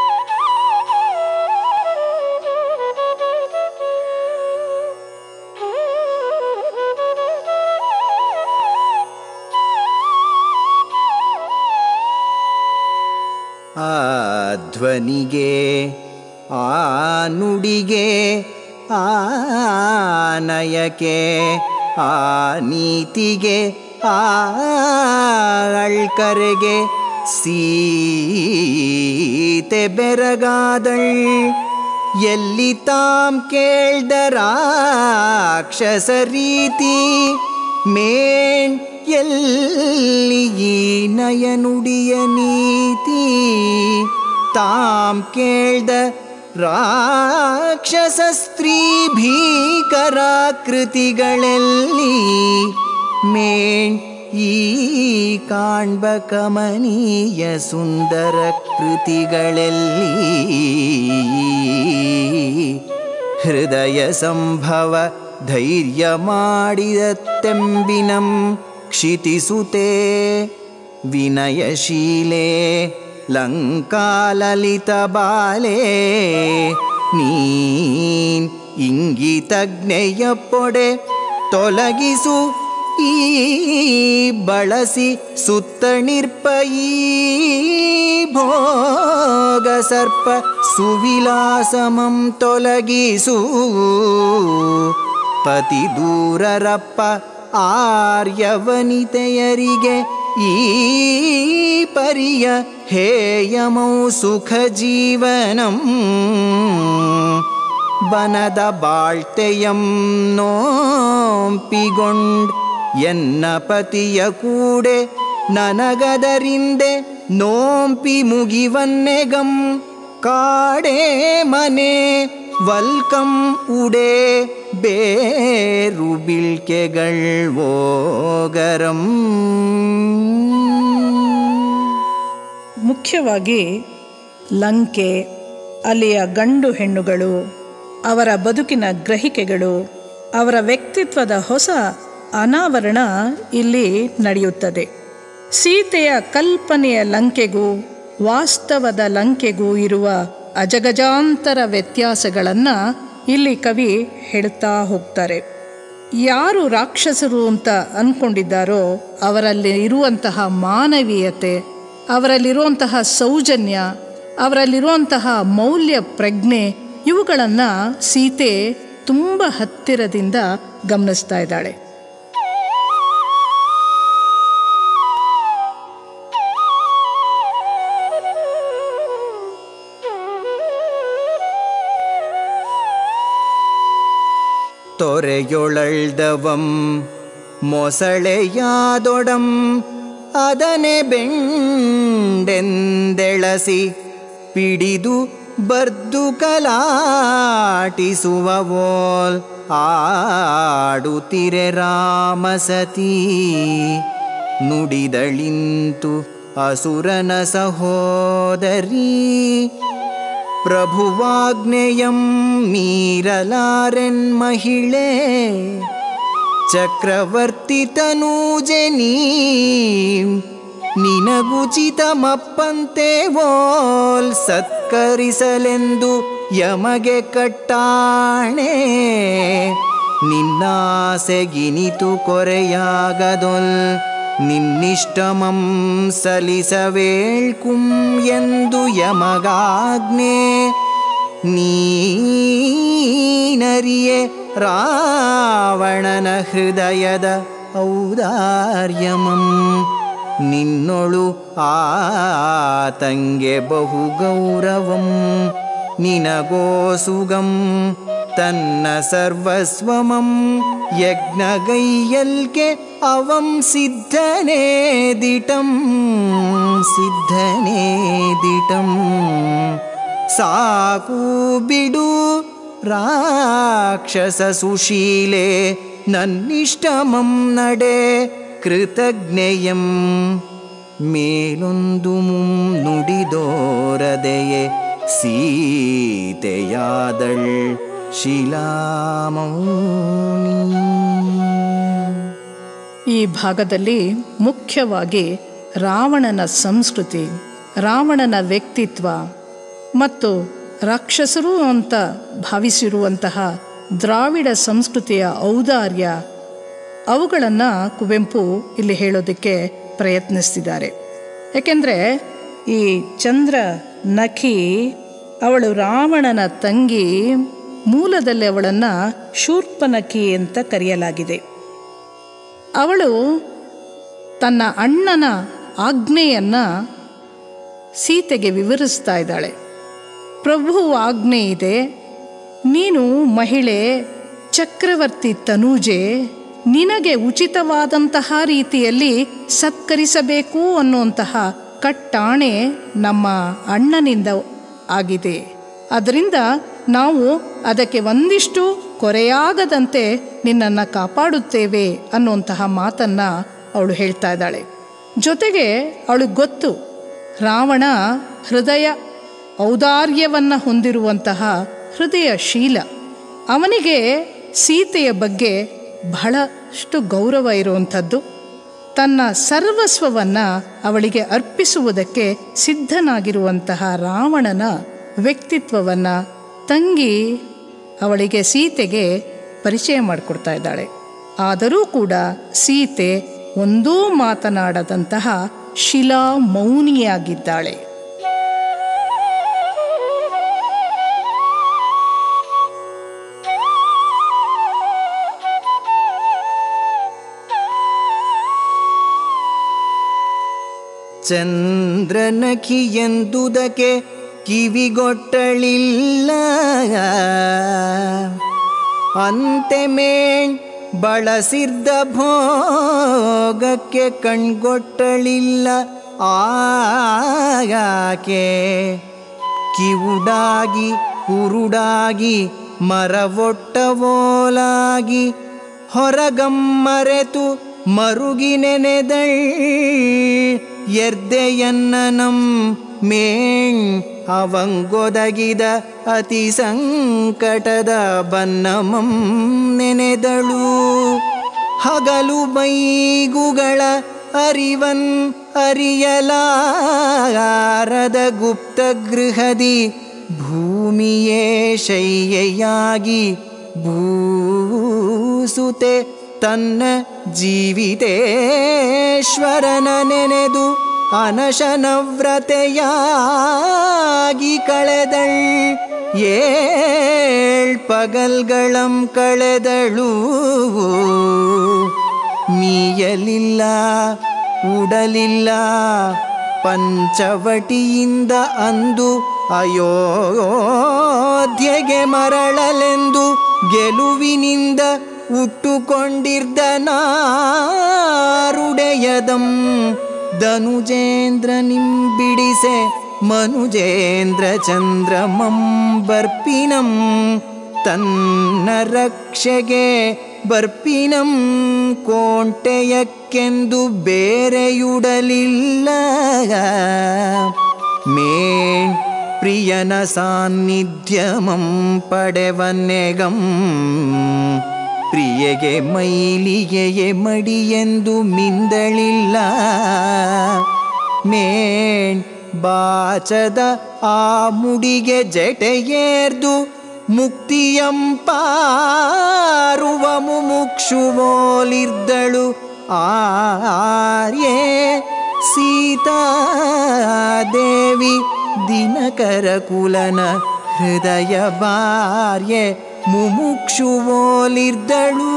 ಆ ಧ್ವನಿಗೆ ಆ ನುಡಿಗೆ ಆ ನಯಕ್ಕೆ ಆ ನೀತಿಗೆ ಆ ಅಳ್ಕರೆಗೆ ಸೀತೆ ಬೆರಗಾದಳ್ ಎಲ್ಲಿ ತಾಂ ಕೇಳ್ದ ರಾಕ್ಷಸ ರೀತಿ ಮೇಣ್ ಎಲ್ಲಿ ಈ ನಯನುಡಿಯ ನೀತಿ ತಾಂ ಕೇಳ್ದ ರಾಕ್ಷಸ ಸ್ತ್ರೀ ಭೀಕರಾಕೃತಿಗಳಲ್ಲಿ ಮೇಣ್ ಈ ಕಾಣ್ಬ ಕಮನೀಯ ಸುಂದರ ಕೃತಿಗಳಲ್ಲಿ ಹೃದಯ ಸಂಭವ ಧೈರ್ಯ ಮಾಡಿದ ತೆಂಬಿನಂ ಕ್ಷಿತಿಸುತೆ ವಿನಯಶೀಲೆ ಲಂಕಾಲಲಿತ ಬಾಲೆ ನೀನ್ ಇಂಗಿತಜ್ಞೆಯ ಪೊಡೆ ತೊಲಗಿಸು ಈ ಬಳಸಿ ಸುತ್ತಣಿರ್ಪ ಈ ಭೋಗ ಸರ್ಪ ಸುವಿಲಾಸಮಂ ತೊಲಗಿಸು ಪತಿ ದೂರರಪ್ಪ ಆರ್ಯವನಿತೆಯರಿಗೆ ಈ ಪರಿಯ ಹೇಯಮೌ ಸುಖ ಜೀವನಂ ಬನದ ಬಾಳ್ತೆಯಂ ನೋಂಪಿಗೊಂಡ್ ಎನ್ನ ಪತಿಯ ಕೂಡೆ ನನಗದರಿಂದೆ ನೋಂಪಿ ಮುಗಿವನ್ನೆಗಂ ಕಾಡೇ ಮನೆ ವಲ್ಕಂ ಉಡೆ ಬೇರು ಬಿಳ್ಕೆಗಳ್ ಓಗರಂ ಮುಖ್ಯವಾಗಿ ಲಂಕೆ ಅಲ್ಲಿಯ ಗಂಡು ಹೆಣ್ಣುಗಳು ಅವರ ಬದುಕಿನ ಗ್ರಹಿಕೆಗಳು ಅವರ ವ್ಯಕ್ತಿತ್ವದ ಹೊಸ ಅನಾವರಣ ಇಲ್ಲಿ ನಡೆಯುತ್ತದೆ ಸೀತೆಯ ಕಲ್ಪನೆಯ ಲಂಕೆಗೂ ವಾಸ್ತವದ ಲಂಕೆಗೂ ಇರುವ ಅಜಗಜಾಂತರ ವ್ಯತ್ಯಾಸಗಳನ್ನು ಇಲ್ಲಿ ಕವಿ ಹೇಳುತ್ತಾ ಹೋಗ್ತಾರೆ ಯಾರು ರಾಕ್ಷಸರು ಅಂತ ಅಂದ್ಕೊಂಡಿದ್ದಾರೋ ಅವರಲ್ಲಿ ಇರುವಂತಹ ಮಾನವೀಯತೆ ಅವರಲ್ಲಿರುವಂತಹ ಸೌಜನ್ಯ ಅವರಲ್ಲಿರುವಂತಹ ಮೌಲ್ಯ ಪ್ರಜ್ಞೆ ಇವುಗಳನ್ನು ಸೀತೆ ತುಂಬ ಹತ್ತಿರದಿಂದ ಗಮನಿಸ್ತಾ ಇದ್ದಾಳೆ ತೊರೆಯೊಳಳ್ದವಂ ಮೊಸಳೆಯಾದೊಡಂ ಅದನೆ ಬೆಂಡೆಂದೆಳಸಿ ಪಿಡಿದು ಬರ್ದು ಕಲಾಟಿಸುವವೋಲ್ ಆಡುತ್ತಿರೆ ರಾಮಸತಿ ನುಡಿದಳಿಂತು ಅಸುರನ ಸಹೋದರಿ ಪ್ರಭುವಾಗ್ನೇಯಂ ಮೀರಲಾರೆನ್ ಮಹಿಳೆ ಚಕ್ರವರ್ತಿ ತನೂಜನಿ ನಿನಗುಚಿತಮಪ್ಪಂತೆ ಓಲ್ ಸತ್ಕರಿಸಲೆಂದು ಯಮಗೆ ಕಟ್ಟಾಣೆ ನಿನ್ನಾಸೆಗಿನಿತು ಕೊರೆಯಾಗದೊಲ್ ನಿನ್ನಿಷ್ಟಮಂ ಸಲಿಸವೇಳ್ಕುಂ ಎಂದು ಯಮಗಾಜ್ಞೆ ನೀನರಿಯೆ ರಾವಣನ ಹೃದಯದ ಔದಾರ್ಯಮಂ ನಿನ್ನೊಳು ಆತಂಗೆ ಬಹು ಗೌರವಂ ನಿನಗೋಸುಗಂ ತನ್ನ ಸರ್ವಸ್ವಮಂ ಯಜ್ಞಗೈಯಲ್ಕೆ ಅವಂ ಸಿದ್ಧನೇ ದಿಟಂ ಸಿದ್ಧನೇ ದಿಟಂ ಸಾಕು ಬಿಡು ರಾಕ್ಷಸ ಸುಶೀಲೆ ನನ್ನಿಷ್ಟಮಂ ನಡೆ ಕೃತಜ್ಞೆಯಂ ಮೇಲೊಂದು ಮುಂ ನುಡಿದೋರದೆಯೇ ಸೀತೆಯಾದಳ್ ಶಿಲಾಮೌನಿ ಈ ಭಾಗದಲ್ಲಿ ಮುಖ್ಯವಾಗಿ ರಾವಣನ ಸಂಸ್ಕೃತಿ ರಾವಣನ ವ್ಯಕ್ತಿತ್ವ ಮತ್ತು ರಾಕ್ಷಸರು ಅಂತ ಭಾವಿಸಿರುವಂತಹ ದ್ರಾವಿಡ ಸಂಸ್ಕೃತಿಯ ಔದಾರ್ಯ ಅವುಗಳನ್ನು ಕುವೆಂಪು ಇಲ್ಲಿ ಹೇಳೋದಕ್ಕೆ ಪ್ರಯತ್ನಿಸ್ತಿದ್ದಾರೆ ಏಕೆಂದರೆ ಈ ಚಂದ್ರ ನಖಿ ಅವಳು ರಾವಣನ ತಂಗಿ ಮೂಲದಲ್ಲಿ ಅವಳನ್ನು ಶೂರ್ಪನಖಿ ಅಂತ ಕರೆಯಲಾಗಿದೆ ಅವಳು ತನ್ನ ಅಣ್ಣನ ಆಜ್ಞೆಯನ್ನು ಸೀತೆಗೆ ವಿವರಿಸ್ತಾ ಇದ್ದಾಳೆ ಪ್ರಭು ಆಜ್ಞೆ ಇದೆ ನೀನು ಮಹಿಳೆ ಚಕ್ರವರ್ತಿ ತನೂಜೆ ನಿನಗೆ ಉಚಿತವಾದಂತಹ ರೀತಿಯಲ್ಲಿ ಸತ್ಕರಿಸಬೇಕು ಅನ್ನುವಂತಹ ಕಟ್ಟಾಣೆ ನಮ್ಮ ಅಣ್ಣನಿಂದ ಆಗಿದೆ ಅದರಿಂದ ನಾವು ಅದಕ್ಕೆ ಒಂದಿಷ್ಟು ಕೊರೆಯಾಗದಂತೆ ನಿನ್ನನ್ನು ಕಾಪಾಡುತ್ತೇವೆ ಅನ್ನುವಂತಹ ಮಾತನ್ನು ಅವಳು ಹೇಳ್ತಾ ಇದ್ದಾಳೆ ಜೊತೆಗೆ ಅವಳಿಗೆ ಗೊತ್ತು ರಾವಣ ಹೃದಯ ಔದಾರ್ಯವನ್ನು ಹೊಂದಿರುವಂತಹ ಹೃದಯಶೀಲ ಅವನಿಗೆ ಸೀತೆಯ ಬಗ್ಗೆ ಬಹಳಷ್ಟು ಗೌರವ ಇರುವಂಥದ್ದು ತನ್ನ ಸರ್ವಸ್ವವನ್ನು ಅವಳಿಗೆ ಅರ್ಪಿಸುವುದಕ್ಕೆ ಸಿದ್ಧನಾಗಿರುವಂತಹ ರಾವಣನ ವ್ಯಕ್ತಿತ್ವವನ್ನು ತಂಗಿ ಅವಳಿಗೆ ಸೀತೆಗೆ ಪರಿಚಯ ಮಾಡಿಕೊಡ್ತಾ ಇದ್ದಾಳೆ ಆದರೂ ಕೂಡ ಸೀತೆ ಒಂದೂ ಮಾತನಾಡದಂತಹ ಶಿಲಾ ಮೌನಿಯಾಗಿದ್ದಾಳೆ ಚಂದ್ರನಖಿ ಎಂದುದಕ್ಕೆ ಕಿವಿಗೊಟ್ಟಳಿಲ್ಲ ಅಂತೆ ಮೇಣ್ ಬಳಸಿದ್ದ ಭೋಗಕ್ಕೆ ಕಣ್ಗೊಟ್ಟಳಿಲ್ಲ ಆಯಾಕೆ ಕಿವುಡಾಗಿ ಕುರುಡಾಗಿ ಮರವೊಟ್ಟವೋಲಾಗಿ ಹೊರಗಮ್ಮರೆತು ಮರುಗಿ ನೆನೆದಳ್ ಎರ್ದೆಯನ್ನನಂ ಮೇಣ್ ಅವಂಗೊದಗಿದ ಅತಿ ಸಂಕಟದ ಬನ್ನಮಂ ನೆನೆದಳು ಹಗಲು ಬೈಗುಗಳ ಅರಿವನ್ ಅರಿಯಲಾರದ ಗುಪ್ತ ಗೃಹದಿ ಭೂಮಿಯೇ ಶಯ್ಯೆಯಾಗಿ ಭೂಸುತೆ ತನ್ನ ಜೀವಿತೇಶ್ವರನ ನೆನೆದು ಅನಶನವ್ರತೆಯಾಗಿ ಕಳೆದಳ್ ಏಳ್ ಪಗಲ್ಗಳಂ ಕಳೆದಳು ಮೀಯಲಿಲ್ಲ ಉಡಲಿಲ್ಲ ಪಂಚವಟಿಯಿಂದ ಅಂದು ಅಯೋಧ್ಯೆಗೆ ಮರಳಲೆಂದು ಗೆಲುವಿನಿಂದ ಉಟ್ಟುಕೊಂಡಿರ್ದ ನಾರುಡೆಯದಂ ಧನುಜೇಂದ್ರ ನಿಂಬಿಡಿಸೆ ಮನುಜೇಂದ್ರ ಚಂದ್ರಮಂ ಬರ್ಪಿನಂ ತನ್ನ ರಕ್ಷೆಗೆ ಬರ್ಪಿನಂ ಕೋಂಟೆಯಕ್ಕೆಂದು ಬೇರೆಯುಡಲಿಲ್ಲ ಮೇಣ್ ಪ್ರಿಯನ ಸಾನ್ನಿಧ್ಯವಂ ಪಡೆವನ್ನೆಗಂ ಪ್ರಿಯಗೆ ಮೈಲಿಗೆಯೇ ಮಡಿಯೆಂದು ಮಿಂದಳಿಲ್ಲ ಮೇಣ್ ಬಾಚದ ಆ ಮುಡಿಗೆ ಜಟೆಯೇರ್ದು ಮುಕ್ತಿಯಂಪಾರುವ ಮುಮುಕ್ಷುವೋಲಿರ್ದಳು ಆರ್ಯೇ ಸೀತಾದೇವಿ ದಿನಕರ ಕುಲನ ಹೃದಯ ಬಾರ್ಯೆ ಮುಮುಕ್ಷುವೋಲಿರ್ದಳು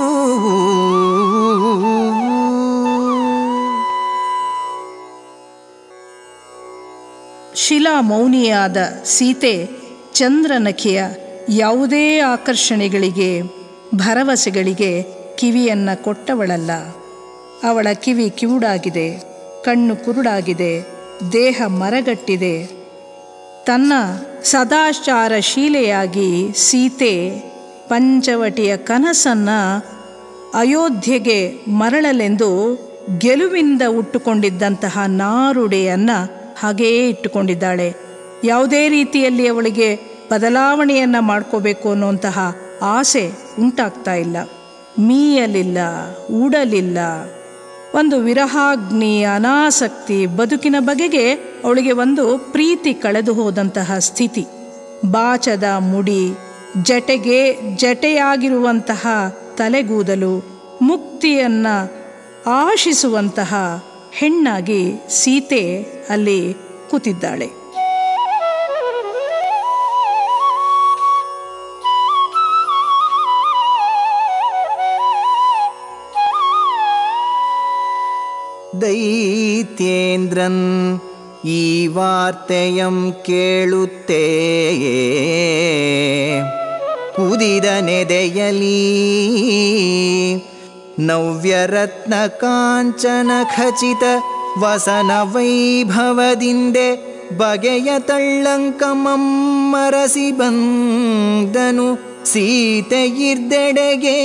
ಶಿಲಾ ಮೌನಿಯಾದ ಸೀತೆ ಚಂದ್ರನಖಿಯ ಯಾವುದೇ ಆಕರ್ಷಣೆಗಳಿಗೆ ಭರವಸೆಗಳಿಗೆ ಕಿವಿಯನ್ನು ಕೊಟ್ಟವಳಲ್ಲ ಅವಳ ಕಿವಿ ಕಿವುಡಾಗಿದೆ ಕಣ್ಣು ಕುರುಡಾಗಿದೆ ದೇಹ ಮರಗಟ್ಟಿದೆ ತನ್ನ ಸದಾಚಾರಶೀಲೆಯಾಗಿ ಸೀತೆ ಪಂಚವಟಿಯ ಕನಸನ್ನು ಅಯೋಧ್ಯೆಗೆ ಮರಳಲೆಂದು ಗೆಲುವಿಂದ ಉಟ್ಟುಕೊಂಡಿದ್ದಂತಹ ನಾರುಡೆಯನ್ನು ಹಾಗೆಯೇ ಇಟ್ಟುಕೊಂಡಿದ್ದಾಳೆ ಯಾವುದೇ ರೀತಿಯಲ್ಲಿ ಅವಳಿಗೆ ಬದಲಾವಣೆಯನ್ನು ಮಾಡ್ಕೋಬೇಕು ಅನ್ನುವಂತಹ ಆಸೆ ಉಂಟಾಗ್ತಾ ಇಲ್ಲ ಮೀಯಲಿಲ್ಲ ಉಡಲಿಲ್ಲ ಒಂದು ವಿರಹಾಗ್ನಿ ಅನಾಸಕ್ತಿ ಬದುಕಿನ ಬಗೆಗೆ ಅವಳಿಗೆ ಒಂದು ಪ್ರೀತಿ ಕಳೆದು ಹೋದಂತಹ ಸ್ಥಿತಿ ಬಾಚದ ಮುಡಿ ಜಟೆಗೆ ಜಟೆಯಾಗಿರುವಂತಹ ತಲೆಗೂದಲು ಮುಕ್ತಿಯನ್ನು ಆಶಿಸುವಂತಹ ಹೆಣ್ಣಾಗಿ ಸೀತೆ ಅಲ್ಲಿ ಕೂತಿದ್ದಾಳೆ ದೈತ್ಯೇಂದ್ರನ್ ಈ ವಾರ್ತೆಯಂ ಕೇಳುತ್ತೇ ಕುದಿದ ನೆದೆಯಲಿ ನವ್ಯರತ್ನ ಕಾಂಚನ ಖಚಿತ ವಸನ ವೈಭವದಿಂದೆ ಬಗೆಯ ತಳ್ಳಂಕಮಂ ಮರಸಿ ಬಂದನು ಸೀತೆಯಿರ್ದೆಡೆಗೆ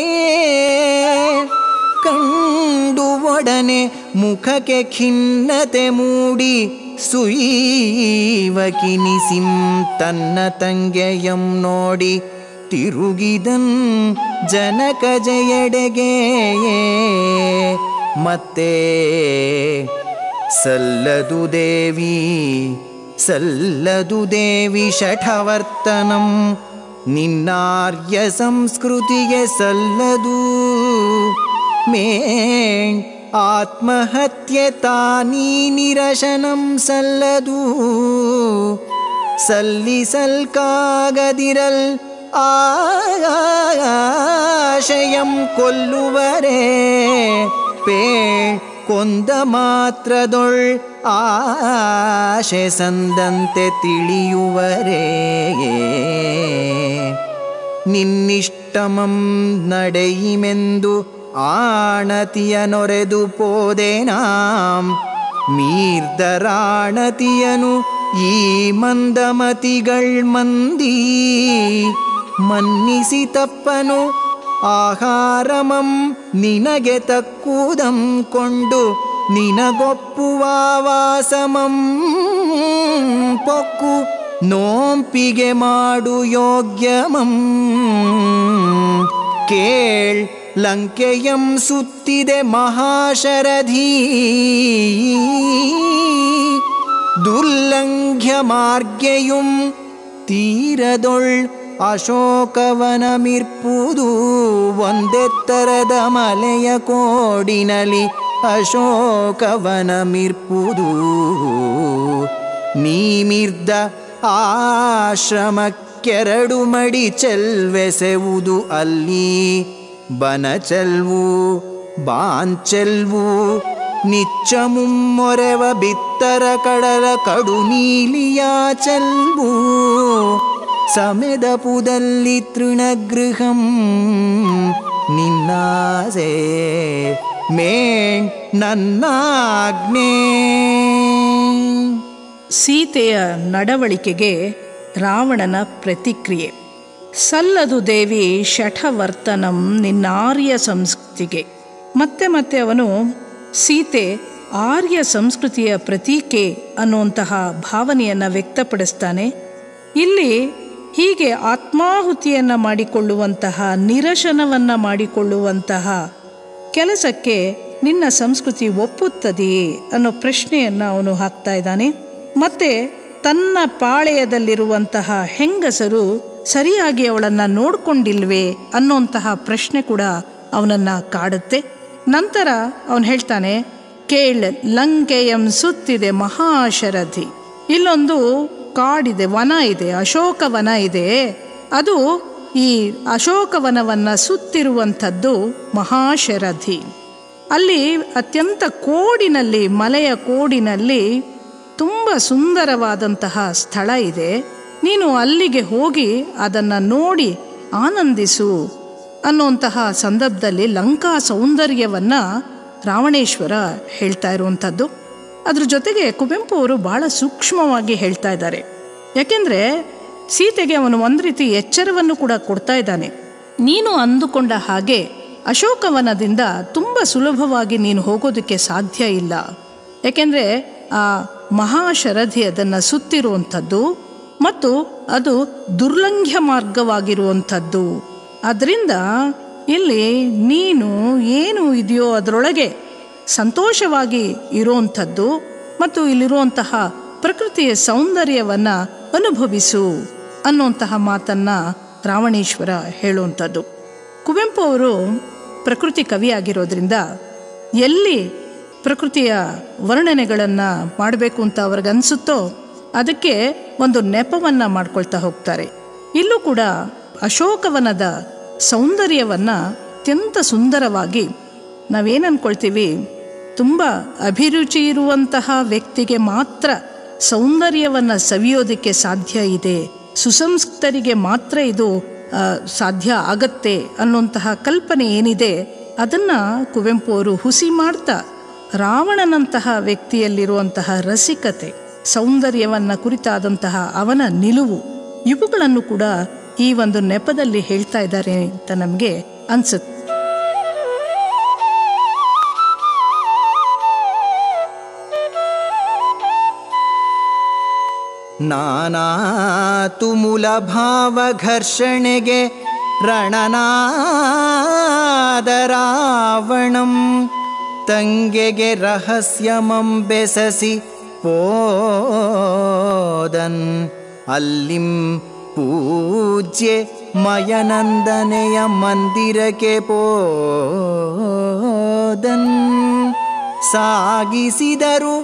ಕಂಡು ಒಡನೆ ಮುಖಕ್ಕೆ ಖಿನ್ನತೆ ಮೂಡಿ ಸುಯೀವ ಕಿನಿಸಿಂ ತನ್ನ ತಂಗೆಯಂ ನೋಡಿ ತಿರುಗಿದನ್ ಜನಕ ಜಯಡೆಗೆ ಮತ್ತೆ ಸಲ್ಲದು ದೇವಿ ಸಲ್ಲದು ದೇವಿ ಶಠವರ್ತನಂ ನಿನ್ನಾರ್ಯ ಸಂಸ್ಕೃತಿಗೆ ಸಲ್ಲದು ಮೇಣ್ ಆತ್ಮಹತ್ಯೆ ತಾನೀ ನಿರಶನಂ ಸಲ್ಲದು ಸಲ್ಲಿಸಲ್ಕಾಗದಿರಲ್ ಆಶಯಂ ಕೊಲ್ಲುವರೇ ಪೇ ಕೊಂದ ಮಾತ್ರದೊಳ್ ಆಶೆ ಸಂದಂತೆ ತಿಳಿಯುವರೇ ನಿನ್ನಿಷ್ಟಮಂ ನಡೆಯಿಮೆಂದು ಆಣತಿಯ ನೊರೆದು ಪೋದೆನಾಂ ಮೀರ್ದರಾಣತಿಯನು ಈ ಮಂದಮತಿಗಳ್ ಮಂದಿ ಮನ್ನಿಸಿ ತಪ್ಪನು ಆಹಾರಮಂ ನಿನಗೆ ತಕ್ಕುದಂ ಕೊಂಡು ನಿನಗೊಪ್ಪುವ ವಾಸಮಂ ಪೊಕ್ಕು ನೋಂಪಿಗೆ ಮಾಡು ಯೋಗ್ಯಮಂ ಕೇಳ್ ಲಂಕೆಯಂ ಸುತ್ತಿದೆ ಮಹಾಶರಧೀ ದುರ್ಲಂಘ್ಯ ಮಾರ್ಗೆಯುಂ ತೀರದೊಳ್ ಅಶೋಕವನಮಿರ್ಪುದು ಒಂದೆತ್ತರದ ಮಲೆಯ ಕೋಡಿನಲಿ ಅಶೋಕವನಮಿರ್ಪುದು ನೀಮಿರ್ದ ಆಶ್ರಮಕ್ಕೆರಡು ಮಡಿ ಚೆಲ್ವೆಸೆವುದು ಅಲ್ಲಿ ಬನ ಚೆಲ್ವು ಬಾಂಚೆಲ್ವು ನಿಚ್ಚ ಮುಮ್ಮೊರೆವ ಬಿತ್ತರ ಕಡಲ ಕಡು ನೀಲಿಯ ಚೆಲ್ವು ಸಮೆದ ಪುದಲ್ಲಿ ತೃಣಗೃಹಂ ನಿನ್ನಾಸೆ ಮೇಣ್ ನನ್ನಾಜ್ಞೆ ಸೀತೆಯ ನಡವಳಿಕೆಗೆ ರಾವಣನ ಪ್ರತಿಕ್ರಿಯೆ ಸಲ್ಲದು ದೇವಿ ಶಠವರ್ತನಂ ನಿನ್ನಾರ್ಯ ಸಂಸ್ಕೃತಿಗೆ ಮತ್ತೆ ಮತ್ತೆ ಅವನು ಸೀತೆ ಆರ್ಯ ಸಂಸ್ಕೃತಿಯ ಪ್ರತೀಕೆ ಅನ್ನುವಂತಹ ಭಾವನೆಯನ್ನು ವ್ಯಕ್ತಪಡಿಸ್ತಾನೆ ಇಲ್ಲಿ ಹೀಗೆ ಆತ್ಮಾಹುತಿಯನ್ನು ಮಾಡಿಕೊಳ್ಳುವಂತಹ ನಿರಶನವನ್ನು ಮಾಡಿಕೊಳ್ಳುವಂತಹ ಕೆಲಸಕ್ಕೆ ನಿನ್ನ ಸಂಸ್ಕೃತಿ ಒಪ್ಪುತ್ತದೆಯೇ ಅನ್ನೋ ಪ್ರಶ್ನೆಯನ್ನು ಅವನು ಹಾಕ್ತಾ ಇದ್ದಾನೆ ಮತ್ತೆ ತನ್ನ ಪಾಳೆಯದಲ್ಲಿರುವಂತಹ ಹೆಂಗಸರು ಸರಿಯಾಗಿ ಅವಳನ್ನು ನೋಡ್ಕೊಂಡಿಲ್ವೇ ಅನ್ನೋಂತಹ ಪ್ರಶ್ನೆ ಕೂಡ ಅವನನ್ನು ಕಾಡುತ್ತೆ ನಂತರ ಅವನು ಹೇಳ್ತಾನೆ ಕೇಳ ಲಂಕೆಯಂ ಸುತ್ತಿದೆ ಮಹಾಶರಥಿ ಇಲ್ಲೊಂದು ಕಾಡಿದೆ ವನ ಇದೆ ಅಶೋಕವನ ಇದೆ ಅದು ಈ ಅಶೋಕವನವನ್ನು ಸುತ್ತಿರುವಂಥದ್ದು ಮಹಾಶರಥಿ ಅಲ್ಲಿ ಅತ್ಯಂತ ಕೋಡಿನಲ್ಲಿ ಮಲೆಯ ಕೋಡಿನಲ್ಲಿ ತುಂಬ ಸುಂದರವಾದಂತಹ ಸ್ಥಳ ಇದೆ ನೀನು ಅಲ್ಲಿಗೆ ಹೋಗಿ ಅದನ್ನು ನೋಡಿ ಆನಂದಿಸು ಅನ್ನುವಂತಹ ಸಂದರ್ಭದಲ್ಲಿ ಲಂಕಾ ಸೌಂದರ್ಯವನ್ನು ರಾವಣೇಶ್ವರ ಹೇಳ್ತಾ ಇರುವಂಥದ್ದು ಅದ್ರ ಜೊತೆಗೆ ಕುವೆಂಪು ಅವರು ಬಹಳ ಸೂಕ್ಷ್ಮವಾಗಿ ಹೇಳ್ತಾ ಇದ್ದಾರೆ ಯಾಕೆಂದರೆ ಸೀತೆಗೆ ಅವನು ಒಂದು ರೀತಿ ಎಚ್ಚರವನ್ನು ಕೂಡ ಕೊಡ್ತಾ ಇದ್ದಾನೆ ನೀನು ಅಂದುಕೊಂಡ ಹಾಗೆ ಅಶೋಕವನದಿಂದ ತುಂಬ ಸುಲಭವಾಗಿ ನೀನು ಹೋಗೋದಕ್ಕೆ ಸಾಧ್ಯ ಇಲ್ಲ ಯಾಕೆಂದರೆ ಆ ಮಹಾಶರಧಿ ಅದನ್ನು ಸುತ್ತಿರುವಂಥದ್ದು ಮತ್ತು ಅದು ದುರ್ಲಂಘ್ಯ ಮಾರ್ಗವಾಗಿರುವಂಥದ್ದು ಅದರಿಂದ ಇಲ್ಲಿ ನೀನು ಏನು ಇದೆಯೋ ಅದರೊಳಗೆ ಸಂತೋಷವಾಗಿ ಇರುವಂಥದ್ದು ಮತ್ತು ಇಲ್ಲಿರುವಂತಹ ಪ್ರಕೃತಿಯ ಸೌಂದರ್ಯವನ್ನು ಅನುಭವಿಸು ಅನ್ನುವಂತಹ ಮಾತನ್ನು ರಾವಣೇಶ್ವರ ಹೇಳುವಂಥದ್ದು ಕುವೆಂಪು ಅವರು ಪ್ರಕೃತಿ ಕವಿಯಾಗಿರೋದ್ರಿಂದ ಎಲ್ಲಿ ಪ್ರಕೃತಿಯ ವರ್ಣನೆಗಳನ್ನು ಮಾಡಬೇಕು ಅಂತ ಅವ್ರಿಗನ್ಸುತ್ತೋ ಅದಕ್ಕೆ ಒಂದು ನೆಪವನ್ನು ಮಾಡ್ಕೊಳ್ತಾ ಹೋಗ್ತಾರೆ ಇಲ್ಲೂ ಕೂಡ ಅಶೋಕವನದ ಸೌಂದರ್ಯವನ್ನು ಅತ್ಯಂತ ಸುಂದರವಾಗಿ ನಾವೇನು ಅಂದ್ಕೊಳ್ತೀವಿ ತುಂಬ ಅಭಿರುಚಿ ಇರುವಂತಹ ವ್ಯಕ್ತಿಗೆ ಮಾತ್ರ ಸೌಂದರ್ಯವನ್ನು ಸವಿಯೋದಕ್ಕೆ ಸಾಧ್ಯ ಇದೆ ಸುಸಂಸ್ಕೃತರಿಗೆ ಮಾತ್ರ ಇದು ಆ, ಸಾಧ್ಯ ಆಗತ್ತೆ ಅನ್ನುವಂತಹ ಕಲ್ಪನೆ ಏನಿದೆ ಅದನ್ನು ಕುವೆಂಪು ಅವರು ಹುಸಿ ಮಾಡ್ತಾ ರಾವಣನಂತಹ ವ್ಯಕ್ತಿಯಲ್ಲಿರುವಂತಹ ರಸಿಕತೆ ಸೌಂದರ್ಯವನ್ನು ಕುರಿತಾದಂತಹ ಅವನ ನಿಲುವು ಇವುಗಳನ್ನು ಕೂಡ ಈ ಒಂದು ನೆಪದಲ್ಲಿ ಹೇಳ್ತಾ ಇದ್ದಾರೆ ಅಂತ ನಮಗೆ ಅನ್ಸುತ್ತೆ ನಾನಾ ತುಮುಲ ಭಾವ ಘರ್ಷಣೆಗೆ ರಣನಾದ ರಾವಣಂ ತಂಗೆಗೆ ರಹಸ್ಯಮಂ ಬೆಸಸಿ ಪೋದನ್ ಅಲ್ಲಿಂ ಪೂಜ್ಯೆ ಮಯನಂದನೆಯ ಮಂದಿರಕ್ಕೆ ಪೋದನ್ ಸಾಗಿಸಿದರು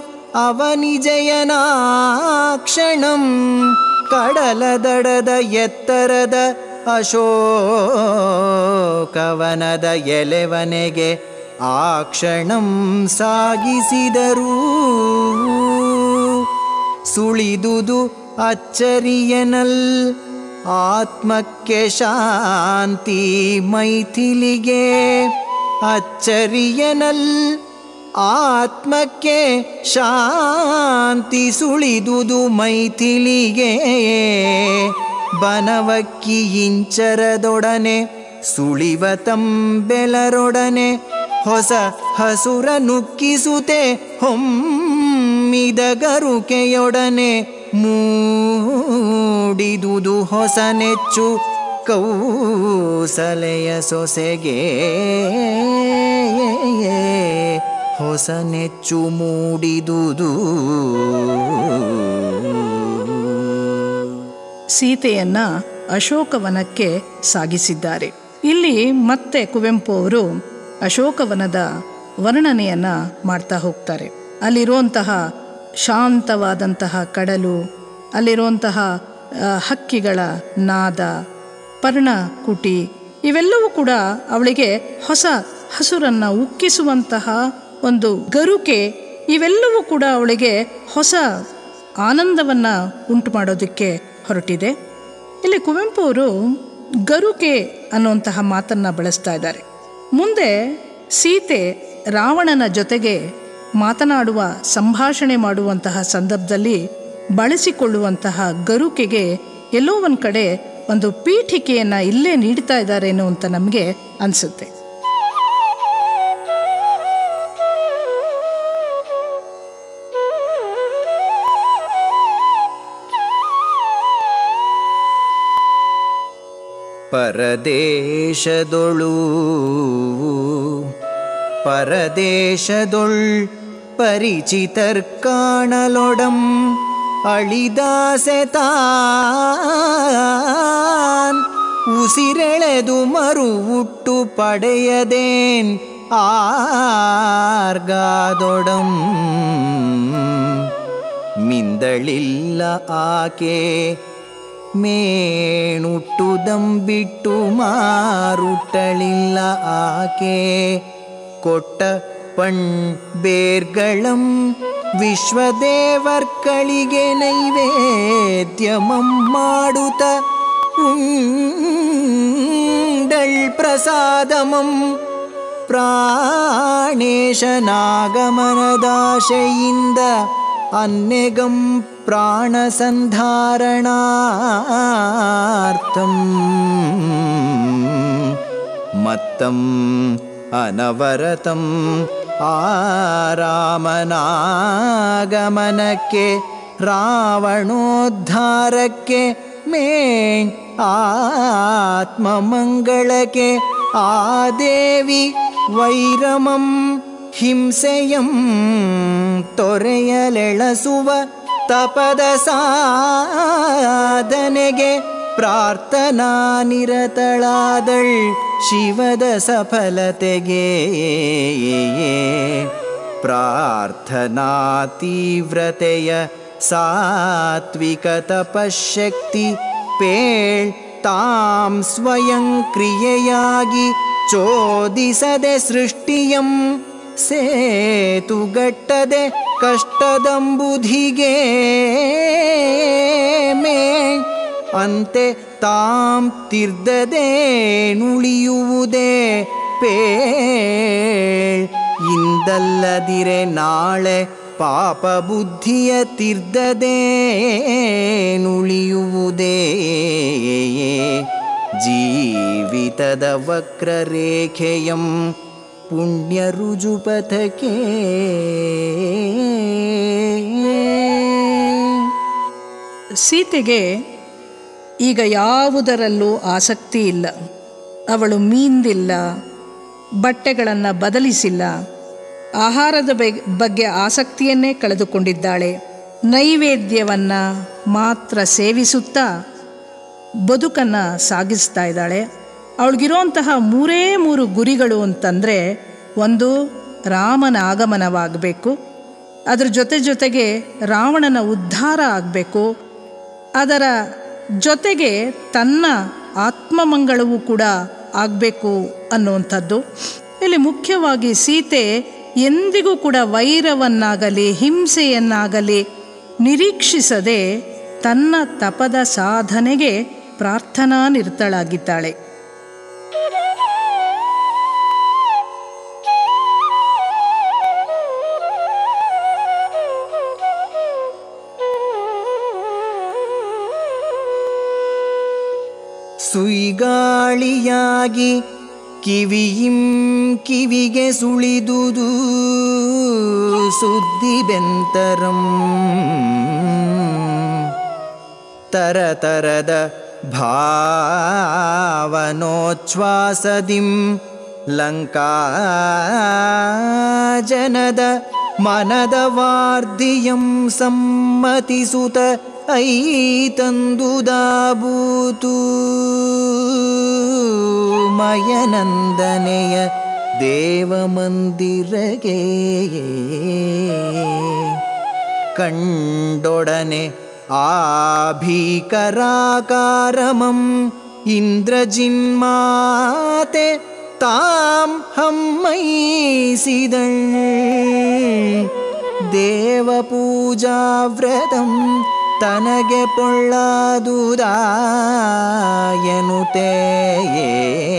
ಅವನಿಜಯನಾಕ್ಷಣಂ ಕಡಲ ದಡದ ಎತ್ತರದ ಅಶೋಕವನದ ಎಲೆವನೆಗೆ ಆ ಕ್ಷಣಂ ಸಾಗಿಸಿದರು ಸುಳಿದುದು ಅಚ್ಚರಿಯನಲ್ ಆತ್ಮಕ್ಕೆ ಶಾಂತಿ ಮೈಥಿಲಿಗೆ ಅಚ್ಚರಿಯನಲ್ ಆತ್ಮಕ್ಕೆ ಶಾಂತಿ ಸುಳಿದುದು ಮೈಥಿಲಿಗೆ ಬನವಕ್ಕಿ ಇಂಚರದೊಡನೆ ಸುಳಿವ ತಂಬೆಲರೊಡನೆ ಹೊಸ ಹಸುರ ನುಕ್ಕಿಸುತ್ತೆ ಹೊಮ್ಮಿದ ಗರುಕೆಯೊಡನೆ ಮೂಡಿದುದು ಹೊಸ ನೆಚ್ಚು ಕೌಸಲೆಯ ಸೊಸೆಗೆ ಹೊಸ ನೆಚ್ಚು ಮೂಡಿದುದು ಸೀತೆಯನ್ನ ಅಶೋಕವನಕ್ಕೆ ಸಾಗಿಸಿದ್ದಾರೆ ಇಲ್ಲಿ ಮತ್ತೆ ಕುವೆಂಪು ಅವರು ಅಶೋಕವನದ ವರ್ಣನೆಯನ್ನ ಮಾಡ್ತಾ ಹೋಗ್ತಾರೆ ಅಲ್ಲಿರುವಂತಹ ಶಾಂತವಾದಂತಹ ಕಡಲು ಅಲ್ಲಿರುವಂತಹ ಆ, ಹಕ್ಕಿಗಳ ನಾದ ಪರ್ಣಕುಟಿ ಇವೆಲ್ಲವೂ ಕೂಡ ಅವಳಿಗೆ ಹೊಸ ಹಸುರನ್ನು ಉಕ್ಕಿಸುವಂತಹ ಒಂದು ಗರುಕೆ ಇವೆಲ್ಲವೂ ಕೂಡ ಅವಳಿಗೆ ಹೊಸ ಆನಂದವನ್ನು ಉಂಟು ಮಾಡೋದಕ್ಕೆ ಹೊರಟಿದೆ ಇಲ್ಲಿ ಕುವೆಂಪು ಅವರು ಗರುಕೆ ಅನ್ನುವಂತಹ ಮಾತನ್ನು ಬಳಸ್ತಾ ಇದ್ದಾರೆ ಮುಂದೆ ಸೀತೆ ರಾವಣನ ಜೊತೆಗೆ ಮಾತನಾಡುವ ಸಂಭಾಷಣೆ ಮಾಡುವಂತಹ ಸಂದರ್ಭದಲ್ಲಿ ಬಳಸಿಕೊಳ್ಳುವಂತಹ ಗರುಕೆಗೆ ಎಲ್ಲೋ ಒಂದು ಕಡೆ ಒಂದು ಪೀಠಿಕೆಯನ್ನು ಇಲ್ಲೇ ನೀಡ್ತಾ ಇದ್ದಾರೇನೋ ಅಂತ ನಮಗೆ ಅನಿಸುತ್ತೆ ಪರದೇಶದೊಳು ಪರದೇಶದೊಳ್ ಪರಿಚಿತರ್ ಕಾಣಲೊಡಂ ಅಳಿದಾಸೆ ತಾನ್ ಉಸಿರೆಳೆದು ಮರು ಹುಟ್ಟು ಪಡೆಯದೇನ್ ಆರ್ಗಾದೊಡಂ ಮಿಂದಳಿಲ್ಲ ಆಕೆ ಮೇಣುಟ್ಟುದಂ ಬಿಟ್ಟು ಮಾರುಟ್ಟಳಿಲ್ಲ ಆಕೆ ಕೊಟ್ಟ ಪಣ್ ಬೇರ್ಗಳಂ ವಿಶ್ವದೇವರ್ಗಳಿಗೆ ನೈವೇದ್ಯಮಂ ಮಾಡುತ್ತ ಉಂಡಳ್ ಪ್ರಸಾದಮಂ ಪ್ರಾಣೇಶನಾಗಮನದಾಶೆಯಿಂದ ಅನ್ನೆಗಂ ಪ್ರಾಣಸಂಧಾರಣಾರ್ಥಂ ಮತ್ತಂ ಅನವರತಂ ಆರಾಮನಾಗಮನಕ್ಕೆ ರಾವಣೋದ್ಧಾರಕ್ಕೆ ಮೇಣ್ ಆತ್ಮಮಂಗಳಕ್ಕೆ ಆ ದೇವಿ ವೈರಮಂ ಹಿಂಸೆಯಂ ತೊರೆಯಲೆಳಸುವ ತಪದ ಸಾಧನೆಗೆ ಪ್ರಾರ್ಥನಾ ನಿರತಳಾದಳ್ ಶಿವದ ಸಫಲತೆಗೆ ಪ್ರಾರ್ಥನಾ ತೀವ್ರತೆಯ ಸಾತ್ವಿಕ ತಪಶಕ್ತಿ ಪೇಳ್ ತಾಂ ಸ್ವಯಂ ಕ್ರಿಯೆಯಾಗಿ ಚೋದಿಸದೆ ಸೃಷ್ಟಿಯಂ ಸೇತುಗಟ್ಟದೆ ಕಷ್ಟದಂಬುಧಿಗೆ ಮೇ ಅಂತೆ ತಾಂ ತಿರ್ದದೆ ನುಳಿಯುವುದೇ ಪೇಳ್ ಇಂದಲ್ಲದಿರೆ ನಾಳೆ ಪಾಪ ಬುದ್ಧಿಯ ತಿರ್ದದೆ ನುಳಿಯುವುದೇ ಜೀವಿತದ ವಕ್ರರೇಖೆಯಂ ಪುಣ್ಯ ರುಜುಪಥಕ್ಕೆ ಸೀತೆಗೆ ಈಗ ಯಾವುದರಲ್ಲೂ ಆಸಕ್ತಿ ಇಲ್ಲ ಅವಳು ಮೀಂದಿಲ್ಲ ಬಟ್ಟೆಗಳನ್ನು ಬದಲಿಸಿಲ್ಲ ಆಹಾರದ ಬೆ- ಬಗ್ಗೆ ಆಸಕ್ತಿಯನ್ನೇ ಕಳೆದುಕೊಂಡಿದ್ದಾಳೆ ನೈವೇದ್ಯವನ್ನು ಮಾತ್ರ ಸೇವಿಸುತ್ತಾ ಬದುಕನ್ನು ಸಾಗಿಸ್ತಾ ಇದ್ದಾಳೆ ಅವಳಿಗಿರುವಂತಹ ಮೂರೇ ಮೂರು ಗುರಿಗಳು ಅಂತಂದರೆ ಒಂದು ರಾಮನ ಆಗಮನವಾಗಬೇಕು ಅದರ ಜೊತೆ ಜೊತೆಗೆ ರಾವಣನ ಉದ್ಧಾರ ಆಗಬೇಕು ಅದರ ಜೊತೆಗೆ ತನ್ನ ಆತ್ಮಮಂಗಳವೂ ಕೂಡ ಆಗಬೇಕು ಅನ್ನುವಂಥದ್ದು ಇಲ್ಲಿ ಮುಖ್ಯವಾಗಿ ಸೀತೆ ಎಂದಿಗೂ ಕೂಡ ವೈರವನ್ನಾಗಲಿ ಹಿಂಸೆಯನ್ನಾಗಲಿ ನಿರೀಕ್ಷಿಸದೆ ತನ್ನ ತಪದ ಸಾಧನೆಗೆ ಪ್ರಾರ್ಥನಾ ನಿರತಳಾಗಿದ್ದಾಳೆ ಸುಯ್ಗಾಳಿಯಾಗಿ ಕಿವಿಯಿಂ ಕಿವಿಗೆ ಸುಳಿದುದು ಸುದ್ದಿ ಬೆಂತರಂ ತರತರದ ಭಾವನೋಚ್ಛ್ವಾಸದಿಂ ಲಂಕಾ ಜನದ ಮನದ ವಾರ್ಧಿಯಂ ಸಮ್ಮತಿಸುತ ಐತಂದುದಾಬೂತು ಮಯನಂದನೆಯ ದೇವಮಂದಿರಗೆ ಕಂಡೊಡನೆ ಆಭೀಕರಾಕಾರಮಂ ಇಂದ್ರಜಿನ್ಮಾತೆ ತಾಂ ಹಮ್ಮೈಸಿದಳ್ ದೇವಪೂಜಾವ್ರತಂ ತನಗೆ ಪೊಳ್ಳಾದುದಾಯನುತೆಯೇ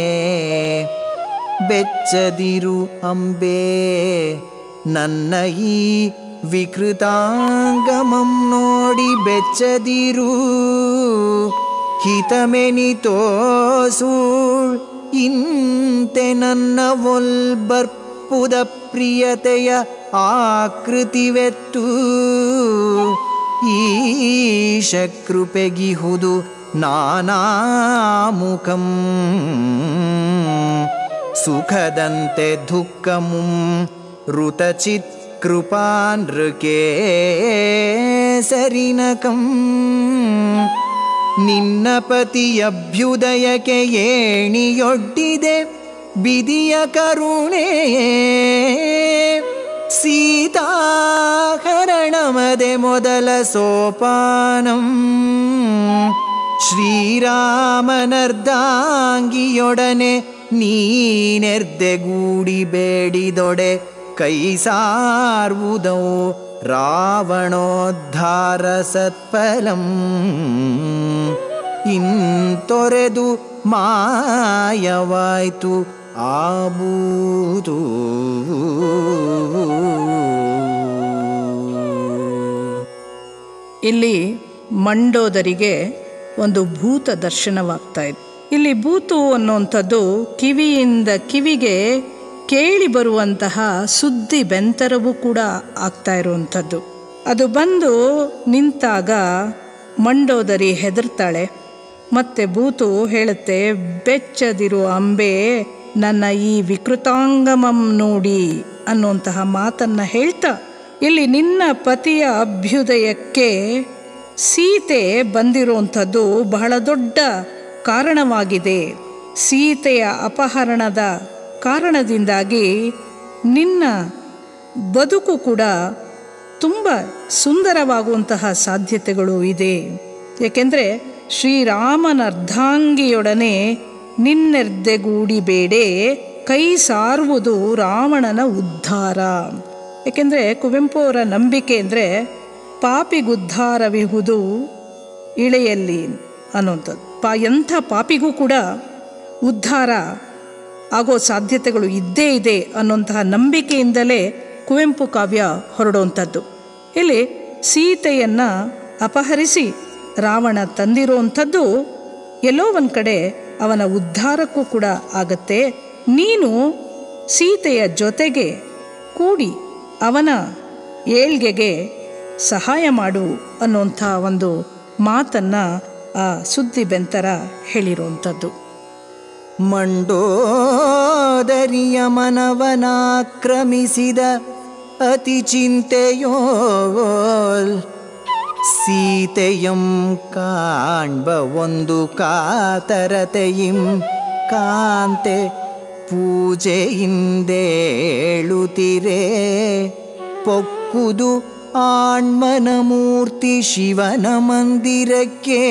ಬೆಚ್ಚದಿರು ಅಂಬೆ ನನ್ನ ಈ ವಿಕೃತಾಂಗಮಂ ನೋಡಿ ಬೆಚ್ಚದಿರು ಹಿತಮೆನಿತೋ ಸೂಳ್ ಇಂತೆ ನನ್ನ ಒಲ್ಬರ್ಪುದ ಪ್ರಿಯತೆಯ ಆಕೃತಿವೆತ್ತು ಈಶ ಕೃಪೆಗಿಹುದು ನಾನಾಮುಖಂ ಸುಖದಂತೆ ದುಃಖಮುಂ ಋತಚಿತ್ ಕೃಪಾನೃಕೇ ಸರಿನಕಂ ನಿನ್ನ ಪತಿಯಭ್ಯುದಯಕ್ಕೆ ಏಣಿಯೊಡ್ಡಿದೆ ಬಿದಿಯ ಕರುಣೆ ಸೀತಾಹರಣಮದೆ ಮೊದಲ ಸೋಪಾನಂ ಶ್ರೀರಾಮನರ್ಧಾಂಗಿಯೊಡನೆ ನೀನೆರ್ದೆಗೂಡಿ ಬೇಡಿದೊಡೆ ಕೈ ಸಾರ್ವುದೋ ರಾವಣೋದ್ಧಾರ ಸತ್ಫಲಂ ಇಂತೊರೆದು ಮಾಯವಾಯ್ತು ಆಬೂದು ಇಲ್ಲಿ ಮಂಡೋದರಿಗೆ ಒಂದು ಭೂತ ದರ್ಶನವಾಗ್ತಾ ಇದೆ ಇಲ್ಲಿ ಭೂತು ಅನ್ನುವಂಥದ್ದು ಕಿವಿಯಿಂದ ಕಿವಿಗೆ ಕೇಳಿ ಬರುವಂತಹ ಸುದ್ದಿ ಬೆಂತರವೂ ಕೂಡ ಆಗ್ತಾ ಇರುವಂಥದ್ದು ಅದು ಬಂದು ನಿಂತಾಗ ಮಂಡೋದರಿ ಹೆದರ್ತಾಳೆ ಮತ್ತೆ ಭೂತು ಹೇಳುತ್ತೆ ಬೆಚ್ಚದಿರು ಅಂಬೆ ನನ್ನ ಈ ವಿಕೃತಾಂಗಮಂ ನೋಡಿ ಅನ್ನುವಂತಹ ಮಾತನ್ನ ಹೇಳ್ತಾ ಇಲ್ಲಿ ನಿನ್ನ ಪತಿಯ ಅಭ್ಯುದಯಕ್ಕೆ ಸೀತೆ ಬಂದಿರುವಂಥದ್ದು ಬಹಳ ದೊಡ್ಡ ಕಾರಣವಾಗಿದೆ ಸೀತೆಯ ಅಪಹರಣದ ಕಾರಣದಿಂದಾಗಿ ನಿನ್ನ ಬದುಕು ಕೂಡ ತುಂಬ ಸುಂದರವಾಗುವಂತಹ ಸಾಧ್ಯತೆಗಳು ಇದೆ ಏಕೆಂದರೆ ಶ್ರೀರಾಮನ ಅರ್ಧಾಂಗಿಯೊಡನೆ ನಿನ್ನೆರ್ದೆಗೂಡಿಬೇಡೆ ಕೈ ಸಾರುವುದು ರಾವಣನ ಉದ್ಧಾರ ಏಕೆಂದರೆ ಕುವೆಂಪು ಅವರ ನಂಬಿಕೆ ಅಂದರೆ ಪಾಪಿಗುದ್ಧಾರವಿಹುದು ಇಳೆಯಲ್ಲಿ ಅನ್ನುವಂಥದ್ದು ಪಾ ಎಂಥ ಪಾಪಿಗೂ ಕೂಡ ಉದ್ಧಾರ ಆಗೋ ಸಾಧ್ಯತೆಗಳು ಇದ್ದೇ ಇದೆ ಅನ್ನುವಂತಹ ನಂಬಿಕೆಯಿಂದಲೇ ಕುವೆಂಪು ಕಾವ್ಯ ಹೊರಡುವಂಥದ್ದು ಇಲ್ಲಿ ಸೀತೆಯನ್ನು ಅಪಹರಿಸಿ ರಾವಣ ತಂದಿರುವಂಥದ್ದು ಎಲ್ಲೋ ಒಂದು ಕಡೆ ಅವನ ಉದ್ಧಾರಕ್ಕೂ ಕೂಡ ಆಗತ್ತೆ ನೀನು ಸೀತೆಯ ಜೊತೆಗೆ ಕೂಡಿ ಅವನ ಏಳ್ಗೆಗೆ ಸಹಾಯ ಮಾಡು ಅನ್ನುವಂಥ ಒಂದು ಮಾತನ್ನು ಆ ಸುದ್ದಿ ಬೆಂತರ ಹೇಳಿರುವಂಥದ್ದು ಮಂಡೋದರಿಯ ಮನವನಾಕ್ರಮಿಸಿದ ಅತಿ ಚಿಂತೆಯೋ ಸೀತೆಯಂ ಕಾಣ್ಬ ಒಂದು ಕಾತರತೆಯಿಂ ಕಾಂತೆ ಪೂಜೆಯಿಂದೇಳುತ್ತಿರೆ ಪೊಕ್ಕುದು ಆಣ್ಮನ ಮೂರ್ತಿ ಶಿವನ ಮಂದಿರಕ್ಕೆ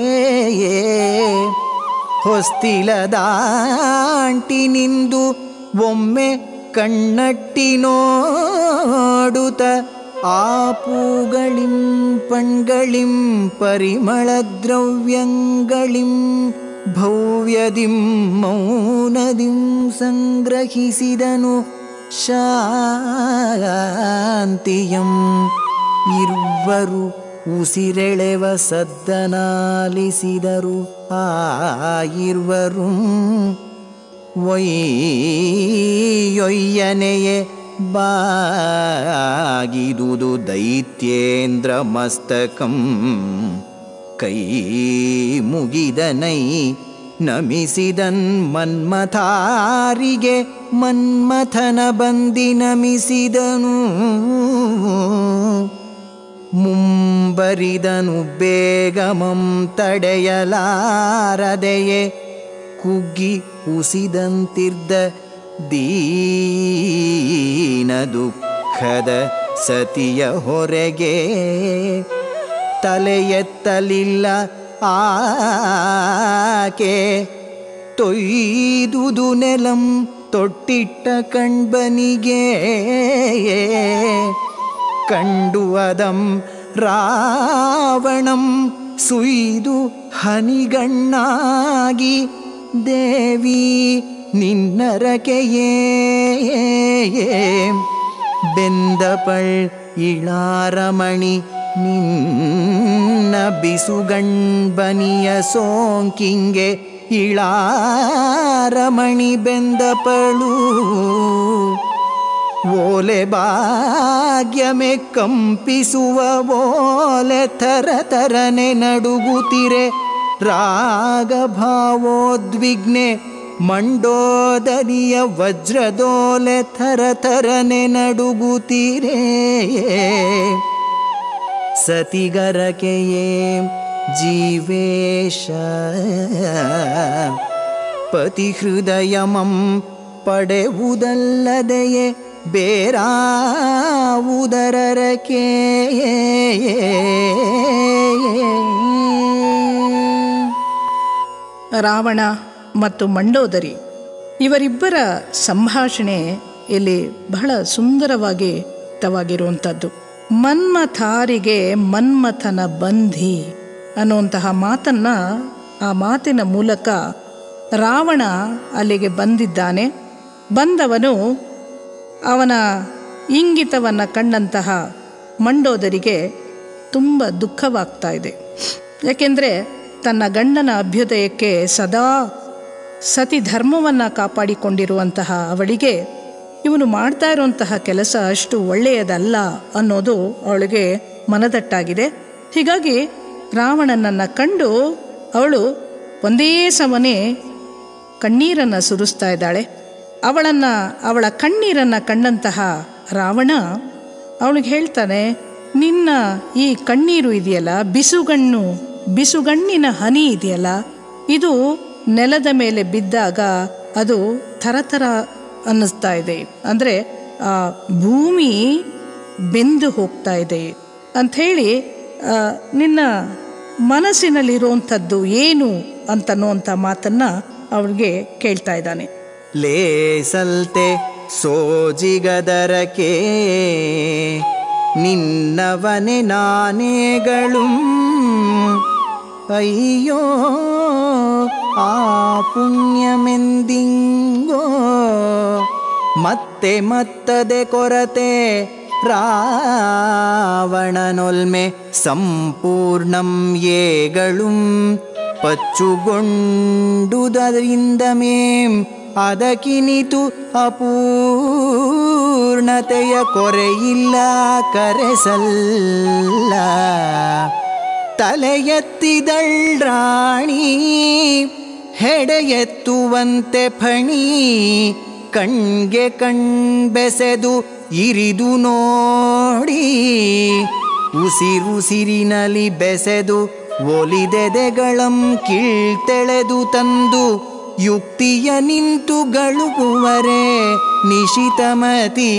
ಹೊಸ್ತಿಲದಾಂಟಿ ನಿಂದು ಒಮ್ಮೆ ಕಣ್ಣಟ್ಟಿ ನೋಡುತ್ತ ಆ ಪೂಗಳಿಂ ಪಣ್ಗಳಿಂ ಪರಿಮಳ ದ್ರವ್ಯಗಳಿಂ ಭವ್ಯದಿಂ ಮೌನದಿಂ ಸಂಗ್ರಹಿಸಿದನು ಶಾಂತಿಯಂ ಇರುವರು ಉಸಿರೆಳೆವ ಸದ್ದನಾಲಿಸಿದರು ಆ ಇರುವರು ಒಯ್ಯೊಯ್ಯನೆಯೇ ಬಾಗಿದುದು ದೈತ್ಯೇಂದ್ರ ಮಸ್ತಕಂ ಕೈ ಮುಗಿದನೈ ನಮಿಸಿದನ್ ಮನ್ಮಥಾರಿಗೆ ಮನ್ಮಥನ ಬಂದಿ ನಮಿಸಿದನು ಮುಂಬರಿದನು ಬೇಗಮಂ ತಡೆಯಲಾರದೆಯೇ ಕುಗ್ಗಿ ಉಸಿದಂತಿರ್ದ ದೀನ ದುಃಖದ ಸತಿಯ ಹೊರಗೆ ತಲೆ ಎತ್ತಲಿಲ್ಲ ಆಕೆ ತೊಯ್ದುದು ನೆಲಂ ತೊಟ್ಟಿಟ್ಟ ಕಣ್ಬನಿಗೆ ಕಂಡು ಅದಂ ರಾವಣಂ ಸುಯ್ದು ಹನಿಗಣ್ಣಾಗಿ ದೇವಿ ನಿನ್ನರಕೆಯೇ ಬೆಂದಪಳ್ ಇಳಾರಮಣಿ ನಿನ್ನ ಬಿಸುಗಣ್ಬನಿಯ ಸೋಂಕಿಂಗೆ ಇಳಾರಮಣಿ ಬೆಂದಪಳು ಓಲೆ ಭಾಗ್ಯಮೆ ಕಂಪಿಸುವ ಓಲೆ ಥರ ಥರನೆ ನಡುಗುತ್ತಿರೆ ರಾಗಭಾವೋದ್ವಿಗ್ನೆ ಮಂಡೋದರಿಯ ವಜ್ರದೋಲೆ ಥರ ಥರನೆ ನಡುಗುತ್ತೀರೇ ಸತಿಗರಕೆಯೇ ಜೀವೇಶ ಪತಿಹೃದಯಮಂ ಪಡೆವುದಲ್ಲದೆಯೇ ಬೇರಾವುದರರಕೆ ರಾವಣ ಮತ್ತು ಮಂಡೋದರಿ ಇವರಿಬ್ಬರ ಸಂಭಾಷಣೆ ಇಲ್ಲಿ ಬಹಳ ಸುಂದರವಾಗಿ ತವಾಗಿರುವಂಥದ್ದು ಮನ್ಮಥಾರಿಗೆ ಮನ್ಮಥನ ಬಂಧಿ ಅನ್ನುವಂತಹ ಮಾತನ್ನು ಆ ಮಾತಿನ ಮೂಲಕ ರಾವಣ ಅಲ್ಲಿಗೆ ಬಂದಿದ್ದಾನೆ ಬಂದವನು ಅವನ ಇಂಗಿತವನ್ನು ಕಂಡಂತಹ ಮಂಡೋದರಿಗೆ ತುಂಬ ದುಃಖವಾಗ್ತಾ ಇದೆ ಯಾಕೆಂದರೆ ತನ್ನ ಗಂಡನ ಅಭ್ಯುದಯಕ್ಕೆ ಸದಾ ಸತಿ ಧರ್ಮವನ್ನು ಕಾಪಾಡಿಕೊಂಡಿರುವಂತಹ ಅವಳಿಗೆ ಇವನು ಮಾಡ್ತಾ ಇರುವಂತಹ ಕೆಲಸ ಅಷ್ಟು ಒಳ್ಳೆಯದಲ್ಲ ಅನ್ನೋದು ಅವಳಿಗೆ ಮನದಟ್ಟಾಗಿದೆ ಹೀಗಾಗಿ ರಾವಣನನ್ನು ಕಂಡು ಅವಳು ಒಂದೇ ಸಮನೆ ಕಣ್ಣೀರನ್ನು ಸುರಿಸ್ತಾ ಇದ್ದಾಳೆ ಅವಳನ್ನು ಅವಳ ಕಣ್ಣೀರನ್ನು ಕಂಡಂತಹ ರಾವಣ ಅವಳಿಗೆ ಹೇಳ್ತಾನೆ ನಿನ್ನ ಈ ಕಣ್ಣೀರು ಇದೆಯಲ್ಲ ಬಿಸುಗಣ್ಣು ಬಿಸುಗಣ್ಣಿನ ಹನಿ ಇದೆಯಲ್ಲ ಇದು ನೆಲದ ಮೇಲೆ ಬಿದ್ದಾಗ ಅದು ಥರಥರ ಅನ್ನಿಸ್ತಾ ಇದೆ ಅಂದರೆ ಆ ಭೂಮಿ ಬೆಂದು ಹೋಗ್ತಾ ಇದೆ ಅಂಥೇಳಿ ಆ, ನಿನ್ನ ಮನಸ್ಸಿನಲ್ಲಿರುವಂಥದ್ದು ಏನು ಅಂತನ್ನುವಂಥ ಮಾತನ್ನು ಅವಳಿಗೆ ಕೇಳ್ತಾ ಇದ್ದಾನೆ ಲೇಸಲ್ತೆ ಸೋಜಿಗದರಕೆ ನಿನ್ನವನೆ ನಾನೇಗಳು ಅಯ್ಯೋ ಆ ಪುಣ್ಯಮೆಂದಿಂಗೋ ಮತ್ತೆ ಮತ್ತದೆ ಕೊರತೆ ರಾವಣನೊಲ್ಮೆ ಸಂಪೂರ್ಣಂ ಏಗಳು ಪಚ್ಚುಗೊಂಡುದರಿಂದ ಮೇಂ ಅದಕಿನಿತು ಅಪೂರ್ಣತೆಯ ಕೊರೆಯಿಲ್ಲ ಕರೆಸಲ್ಲ ತಲೆಯೆತ್ತಿದಳ್ರಾಣಿ ಹೆಡೆಯೆತ್ತುವಂತೆ ಫಣಿ ಕಣ್ಗೆ ಕಣ್ಬೆಸೆದು ಇರಿದು ನೋಡಿ ಉಸಿರುಸಿರಿನಲಿ ಬೆಸೆದು ಒಲಿದೆದೆಗಳಂ ಕೀಳ್ತೆಳೆದು ತಂದು ಯುಕ್ತಿಯ ನಿಂತು ಗಳುಗುವರೆ ನಿಶಿತಮತಿ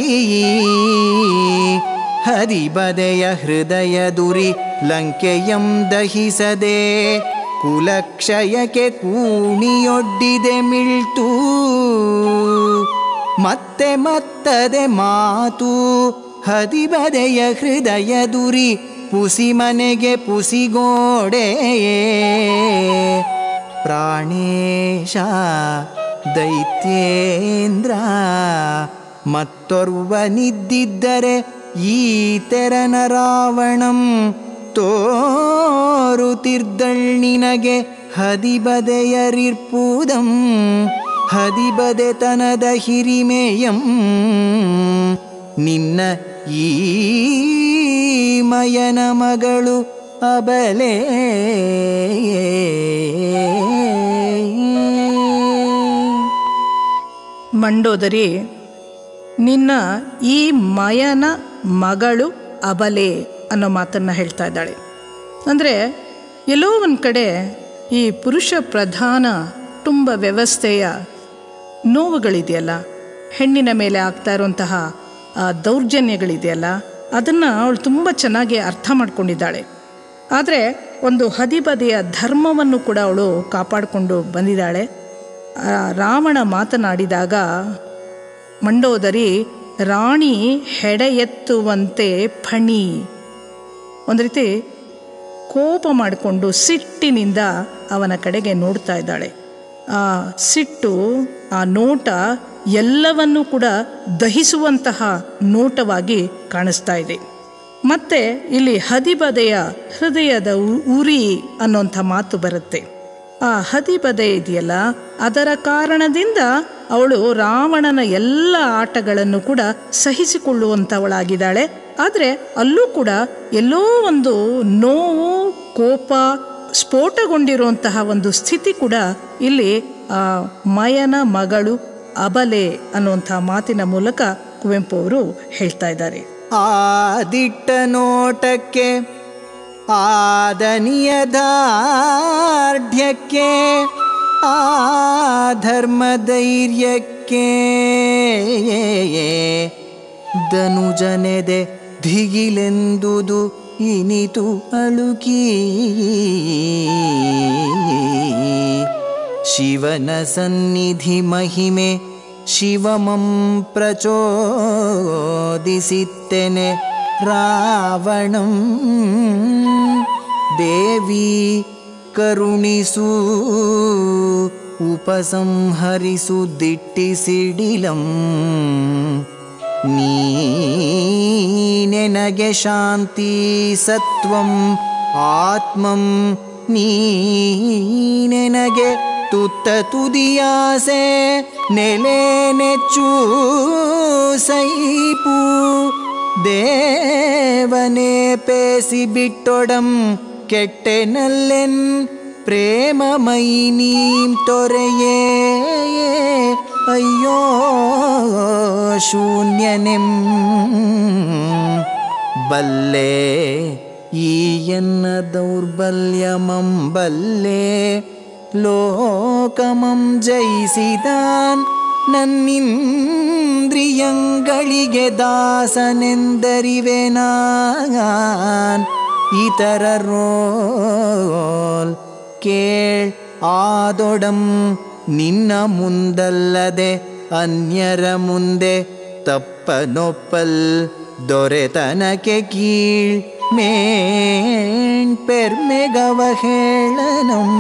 ಹರಿಬದೆಯ ಹೃದಯ ದುರಿ ಲಂಕೆಯಂ ದಹಿಸದೆ ಕುಲಕ್ಷಯಕ್ಕೆ ಕೂಣಿಯೊಡ್ಡಿದೆ ಮಿಳ್ತು ಮತ್ತೆ ಮತ್ತದೆ ಮಾತು ಹದಿಬದೆಯ ಹೃದಯ ದುರಿ ಪುಸಿ ಮನೆಗೆ ಪುಸಿಗೋಡೆ ಪ್ರಾಣೇಶ ದೈತ್ಯೇಂದ್ರ ಮತ್ತೊರ್ವನಿದ್ದಿದ್ದರೆ ಈ ತೆರನ ರಾವಣಂ ತೋರುತಿರ್ದಳ್ ನಿನಗೆ ಹದಿಬದೆಯರಿರ್ಪುದಂ ಹದಿಬದೆತನದ ಹಿರಿಮೆಯಂ ನಿನ್ನ ಈ ಮಯನ ಮಗಳು ಅಬಲೆ ಮಂಡೋದರಿ ನಿನ್ನ ಈ ಮಯನ ಮಗಳು ಅಬಲೆ ಅನ್ನೋ ಮಾತನ್ನು ಹೇಳ್ತಾ ಇದ್ದಾಳೆ ಅಂದರೆ ಎಲ್ಲೋ ಒಂದು ಕಡೆ ಈ ಪುರುಷ ಪ್ರಧಾನ ತುಂಬ ವ್ಯವಸ್ಥೆಯ ನೋವುಗಳಿದೆಯಲ್ಲ ಹೆಣ್ಣಿನ ಮೇಲೆ ಆಗ್ತಾ ಇರುವಂತಹ ಆ ದೌರ್ಜನ್ಯಗಳಿದೆಯಲ್ಲ ಅದನ್ನು ಅವಳು ತುಂಬ ಚೆನ್ನಾಗಿ ಅರ್ಥ ಮಾಡ್ಕೊಂಡಿದ್ದಾಳೆ ಆದರೆ ಒಂದು ಹದಿಬದಿಯ ಧರ್ಮವನ್ನು ಕೂಡ ಅವಳು ಕಾಪಾಡಿಕೊಂಡು ಬಂದಿದ್ದಾಳೆ ಆ ರಾವಣ ಮಾತನಾಡಿದಾಗ ಮಂಡೋದರಿ ರಾಣಿ ಹೆಡೆ ಎತ್ತುವಂತೆ ಫಣಿ ಒಂದು ರೀತಿ ಕೋಪ ಮಾಡಿಕೊಂಡು ಸಿಟ್ಟಿನಿಂದ ಅವನ ಕಡೆಗೆ ನೋಡ್ತಾ ಇದ್ದಾಳೆ ಆ ಸಿಟ್ಟು ಆ ನೋಟ ಎಲ್ಲವನ್ನೂ ಕೂಡ ದಹಿಸುವಂತಹ ನೋಟವಾಗಿ ಕಾಣಿಸ್ತಾ ಇದೆ ಮತ್ತೆ ಇಲ್ಲಿ ಹದಿಬದೆಯ ಹೃದಯದ ಉ- ಉರಿ ಅನ್ನೋಂಥ ಮಾತು ಬರುತ್ತೆ ಆ ಹದಿಬದೆ ಇದೆಯಲ್ಲ ಅದರ ಕಾರಣದಿಂದ ಅವಳು ರಾವಣನ ಎಲ್ಲ ಆಟಗಳನ್ನು ಕೂಡ ಸಹಿಸಿಕೊಳ್ಳುವಂಥವಳಾಗಿದ್ದಾಳೆ ಆದರೆ ಅಲ್ಲೂ ಕೂಡ ಎಲ್ಲೋ ಒಂದು ನೋವು ಕೋಪ ಸ್ಫೋಟಗೊಂಡಿರುವಂತಹ ಒಂದು ಸ್ಥಿತಿ ಕೂಡ ಇಲ್ಲಿ ಆ ಮಯನ ಮಗಳು ಅಬಲೆ ಅನ್ನುವಂಥ ಮಾತಿನ ಮೂಲಕ ಕುವೆಂಪು ಅವರು ಹೇಳ್ತಾ ಇದ್ದಾರೆ ಆದಿಟ್ಟ ನೋಟಕ್ಕೆ ಆದನಿಯ ದಾರ್ಢ್ಯಕ್ಕೆ ಆ ಧರ್ಮಧೈರ್ಯಕ್ಕೆ ಧನುಜನೆದೆ ಧಿಗಿಲೆಂದುದು ಇನಿತು ಅಳುಕಿ ಶಿವನ ಸನ್ನಿಧಿ ಮಹಿಮೆ ಶಿವಮಂ ಪ್ರಚೋದಿಸಿತ್ತೆನೆ ರಾವಣಂ ದೇವಿ ಕರುಣಿಸು ಉಪಸಂಹರಿಸು ದಿಟ್ಟಿಸಿಡಿಲಂ ನೀನೆನಗೆ ಶಾಂತಿ ಸತ್ವಂ ಆತ್ಮಂ ನೀನೆನಗೆ ತುತ್ತ ತುದಿಯಾಸೆ ನೆಲೆ ನೆಚ್ಚು ಸೈಪು ದೇವನೇ ಪೇಸಿ ಬಿಟ್ಟೊಡಂ ಕೆಟ್ಟೆನಲ್ಲೆನ್ ಪ್ರೇಮಮೈ ನೀಂ ತೊರೆಯೇ ಅಯ್ಯೋ ಶೂನ್ಯನೆಂ ಬಲ್ಲೆ ಈ ಎನ್ನ ದೌರ್ಬಲ್ಯಮಂ ಬಲ್ಲೆ ಲೋಕಮಂ ಜಯಿಸಿದಾನ್ ನನ್ನಿಂದ್ರಿಯಂಗಳಿಗೆ ದಾಸನೆಂದರಿವೆ ನಾನ್ ಇತರ ರೋಲ್ ಕೇಳ್ ಆದೊಡಂ ನಿನ್ನ ಮುಂದಲ್ಲದೆ ಅನ್ಯರ ಮುಂದೆ ತಪ್ಪನೊಪ್ಪಲ್ ದೊರೆತನಕ್ಕೆ ಕೀಳ್ ಮೇಣ್ ಪೆರ್ಮೆಗವ ಹೇಳನಂ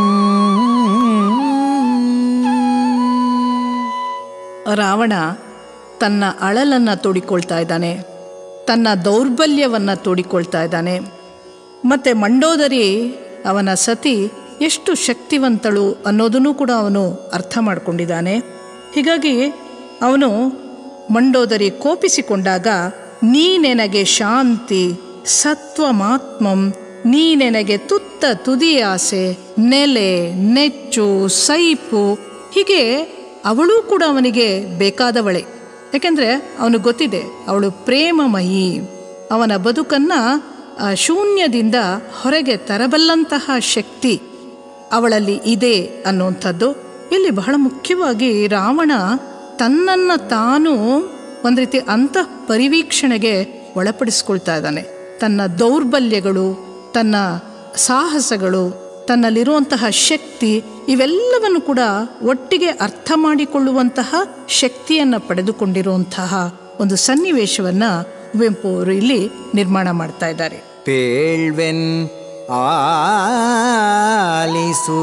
ರಾವಣ ತನ್ನ ಅಳಲನ್ನು ತೋಡಿಕೊಳ್ತಾ ಇದ್ದಾನೆ ತನ್ನ ದೌರ್ಬಲ್ಯವನ್ನು ತೋಡಿಕೊಳ್ತಾ ಇದ್ದಾನೆ ಮತ್ತು ಮಂಡೋದರಿ ಅವನ ಸತಿ ಎಷ್ಟು ಶಕ್ತಿವಂತಳು ಅನ್ನೋದನ್ನು ಕೂಡ ಅವನು ಅರ್ಥ ಮಾಡಿಕೊಂಡಿದ್ದಾನೆ ಹೀಗಾಗಿ ಅವನು ಮಂಡೋದರಿ ಕೋಪಿಸಿಕೊಂಡಾಗ ನೀನೆನಗೆ ಶಾಂತಿ ಸತ್ವಮಾತ್ಮಂ ನೀನೆನಗೆ ತುತ್ತ ತುದಿಯಾಸೆ ನೆಲೆ ನೆಚ್ಚು ಸೈಪು ಹೀಗೆ ಅವಳು ಕೂಡ ಅವನಿಗೆ ಬೇಕಾದವಳೆ ಯಾಕೆಂದರೆ ಅವನಿಗೆ ಗೊತ್ತಿದೆ ಅವಳು ಪ್ರೇಮಮಯಿ ಅವನ ಬದುಕನ್ನು ಆ ಶೂನ್ಯದಿಂದ ಹೊರಗೆ ತರಬಲ್ಲಂತಹ ಶಕ್ತಿ ಅವಳಲ್ಲಿ ಇದೆ ಅನ್ನುವಂಥದ್ದು ಇಲ್ಲಿ ಬಹಳ ಮುಖ್ಯವಾಗಿ ರಾವಣ ತನ್ನನ್ನು ತಾನು ಒಂದು ರೀತಿ ಅಂತಃ ಪರಿವೀಕ್ಷಣೆಗೆ ಒಳಪಡಿಸ್ಕೊಳ್ತಾ ಇದ್ದಾನೆ ತನ್ನ ದೌರ್ಬಲ್ಯಗಳು ತನ್ನ ಸಾಹಸಗಳು ತನ್ನಲ್ಲಿರುವಂತಹ ಶಕ್ತಿ ಇವೆಲ್ಲವನ್ನು ಕೂಡ ಒಟ್ಟಿಗೆ ಅರ್ಥ ಮಾಡಿಕೊಳ್ಳುವಂತಹ ಶಕ್ತಿಯನ್ನು ಪಡೆದುಕೊಂಡಿರುವಂತಹ ಒಂದು ಸನ್ನಿವೇಶವನ್ನು ಕುವೆಂಪು ಅವರು ಇಲ್ಲಿ ನಿರ್ಮಾಣ ಮಾಡ್ತಾ ಇದ್ದಾರೆ ಪೇಳ್ವೆನ್ ಆಲಿಸು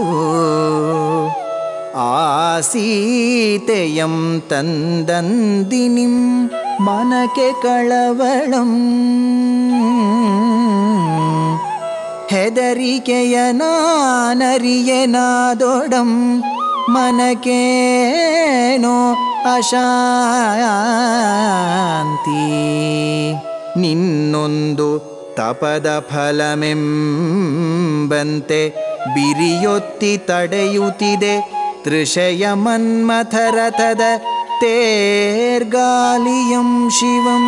ಆಸೀತೆಯಂ ತಂದಂದಿನಿಂ ಮನಕೆ ಕಳವಳಂ ಹೆದರಿಕೆಯ ನಾನರಿಯನಾದೊಡಂ ಮನಕೇನೋ ಅಶಾಂತಿ ನಿನ್ನೊಂದು ತಪದ ಫಲಮೆಂಬಂತೆ ಬಿರಿಯೊತ್ತಿ ತಡೆಯುತ್ತಿದೆ ತೃಷಯ ಮನ್ಮಥರಥದ ತೇರ್ಗಾಲಿಯಂ ಶಿವಂ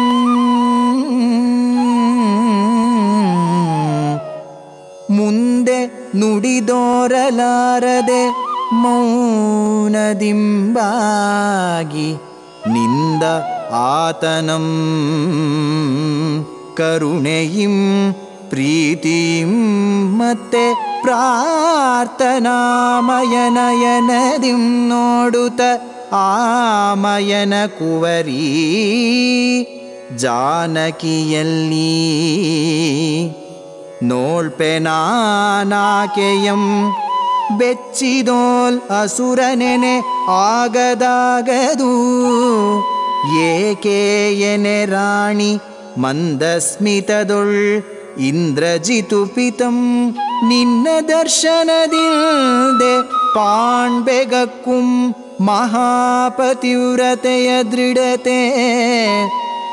ಮುಂದೆ ನುಡಿದೋರಲಾರದೆ ಮೌನದಿಂಬಾಗಿ ನಿಂದ ಆತನಂ ಕರುಣೆಯಿಂ ಪ್ರೀತಿಂ ಮತ್ತೆ ಪ್ರಾರ್ಥನಾಮಯನಯನದಿಂ ನೋಡುತ್ತ ಆಮಯನ ಕುವರಿ ಜಾನಕಿಯಲ್ಲಿ ನೋಳ್ಪೆನಾನಾಕೆಯಂ ಬೆಚ್ಚಿದೋಲ್ ಅಸುರನೆನೆ ಆಗದಾಗದು ಏಕೆಯನೆ ರಾಣಿ ಮಂದಸ್ಮಿತದೊಳ್ ಇಂದ್ರಜಿತುಪಿತಂ ನಿನ್ನ ದರ್ಶನದಿಲ್ದೆ ಪಾಣ್ಬೆಗಕ್ಕುಂ ಮಹಾಪತಿವ್ರತೆಯ ದೃಢತೆ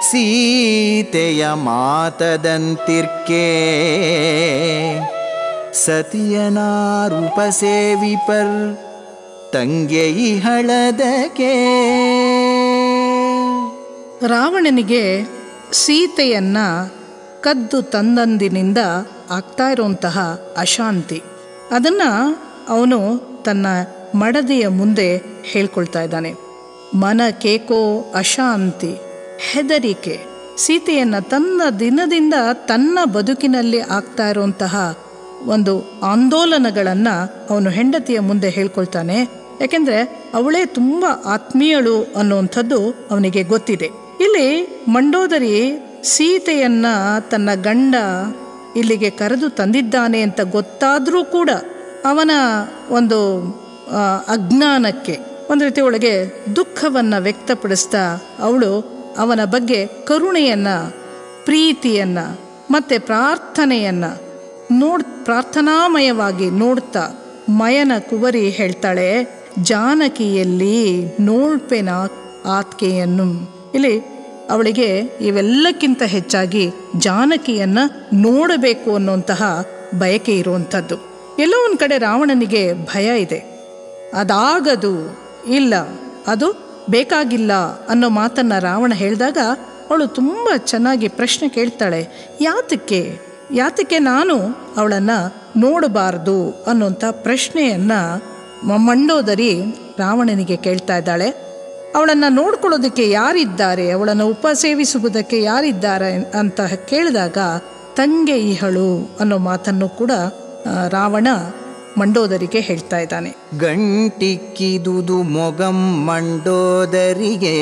ಸೀತೆಯ ಮಾತದಂತಿರ್ಕೆ ಸತಿಯನಾರುಪಸೇವಿಪರ್ ತಂಗೆ ಇಹಳದಕ್ಕೆ ರಾವಣನಿಗೆ ಸೀತೆಯನ್ನ ಕದ್ದು ತಂದಂದಿನಿಂದ ಆಗ್ತಾ ಇರುವಂತಹ ಅಶಾಂತಿ ಅದನ್ನು ಅವನು ತನ್ನ ಮಡದಿಯ ಮುಂದೆ ಹೇಳ್ಕೊಳ್ತಾ ಇದ್ದಾನೆ ಮನ ಕೇಕೋ ಅಶಾಂತಿ ಹೆದರಿಕೆ ಸೀತೆಯನ್ನು ತನ್ನ ದಿನದಿಂದ ತನ್ನ ಬದುಕಿನಲ್ಲಿ ಆಗ್ತಾ ಇರುವಂತಹ ಒಂದು ಆಂದೋಲನಗಳನ್ನು ಅವನು ಹೆಂಡತಿಯ ಮುಂದೆ ಹೇಳ್ಕೊಳ್ತಾನೆ ಯಾಕೆಂದರೆ ಅವಳೇ ತುಂಬ ಆತ್ಮೀಯಳು ಅನ್ನುವಂಥದ್ದು ಅವನಿಗೆ ಗೊತ್ತಿದೆ ಇಲ್ಲಿ ಮಂಡೋದರಿ ಸೀತೆಯನ್ನ ತನ್ನ ಗಂಡ ಇಲ್ಲಿಗೆ ಕರೆದು ತಂದಿದ್ದಾನೆ ಅಂತ ಗೊತ್ತಾದರೂ ಕೂಡ ಅವನ ಒಂದು ಆ, ಅಜ್ಞಾನಕ್ಕೆ ಒಂದು ರೀತಿ ಒಳಗೆ ದುಃಖವನ್ನು ವ್ಯಕ್ತಪಡಿಸ್ತಾ ಅವಳು ಅವನ ಬಗ್ಗೆ ಕರುಣೆಯನ್ನು ಪ್ರೀತಿಯನ್ನು ಮತ್ತು ಪ್ರಾರ್ಥನೆಯನ್ನು ನೋಡ್ ಪ್ರಾರ್ಥನಾಮಯವಾಗಿ ನೋಡ್ತಾ ಮಯನ ಕುವರಿ ಹೇಳ್ತಾಳೆ ಜಾನಕಿಯಲ್ಲಿ ನೋಳ್ಪೆನ ಆತ್ಕೆಯನ್ನು ಇಲ್ಲಿ ಅವಳಿಗೆ ಇವೆಲ್ಲಕ್ಕಿಂತ ಹೆಚ್ಚಾಗಿ ಜಾನಕಿಯನ್ನ ನೋಡಬೇಕು ಅನ್ನುವಂತಹ ಬಯಕೆ ಇರುವಂಥದ್ದು ಎಲ್ಲೋ ಒಂದು ಕಡೆ ರಾವಣನಿಗೆ ಭಯ ಇದೆ ಅದಾಗದು ಇಲ್ಲ ಅದು ಬೇಕಾಗಿಲ್ಲ ಅನ್ನೋ ಮಾತನ್ನು ರಾವಣ ಹೇಳಿದಾಗ ಅವಳು ತುಂಬ ಚೆನ್ನಾಗಿ ಪ್ರಶ್ನೆ ಕೇಳ್ತಾಳೆ ಯಾತಕ್ಕೆ ಯಾತಕ್ಕೆ ನಾನು ಅವಳನ್ನು ನೋಡಬಾರ್ದು ಅನ್ನೋಂಥ ಪ್ರಶ್ನೆಯನ್ನು ಮಂಡೋದರಿ ರಾವಣನಿಗೆ ಕೇಳ್ತಾ ಇದ್ದಾಳೆ ಅವಳನ್ನು ನೋಡ್ಕೊಳ್ಳೋದಕ್ಕೆ ಯಾರಿದ್ದಾರೆ ಅವಳನ್ನು ಉಪಸೇವಿಸುವುದಕ್ಕೆ ಯಾರಿದ್ದಾರೆ ಅಂತ ಕೇಳಿದಾಗ ತಂಗೆ ಇಹಳು ಅನ್ನೋ ಮಾತನ್ನು ಕೂಡ ಆ, ರಾವಣ ಮಂಡೋದರಿಗೆ ಹೇಳ್ತಾ ಇದ್ದಾನೆ ಗಂಟಿಕ್ಕಿದುದು ಮೊಗಂ ಮಂಡೋದರಿಗೆ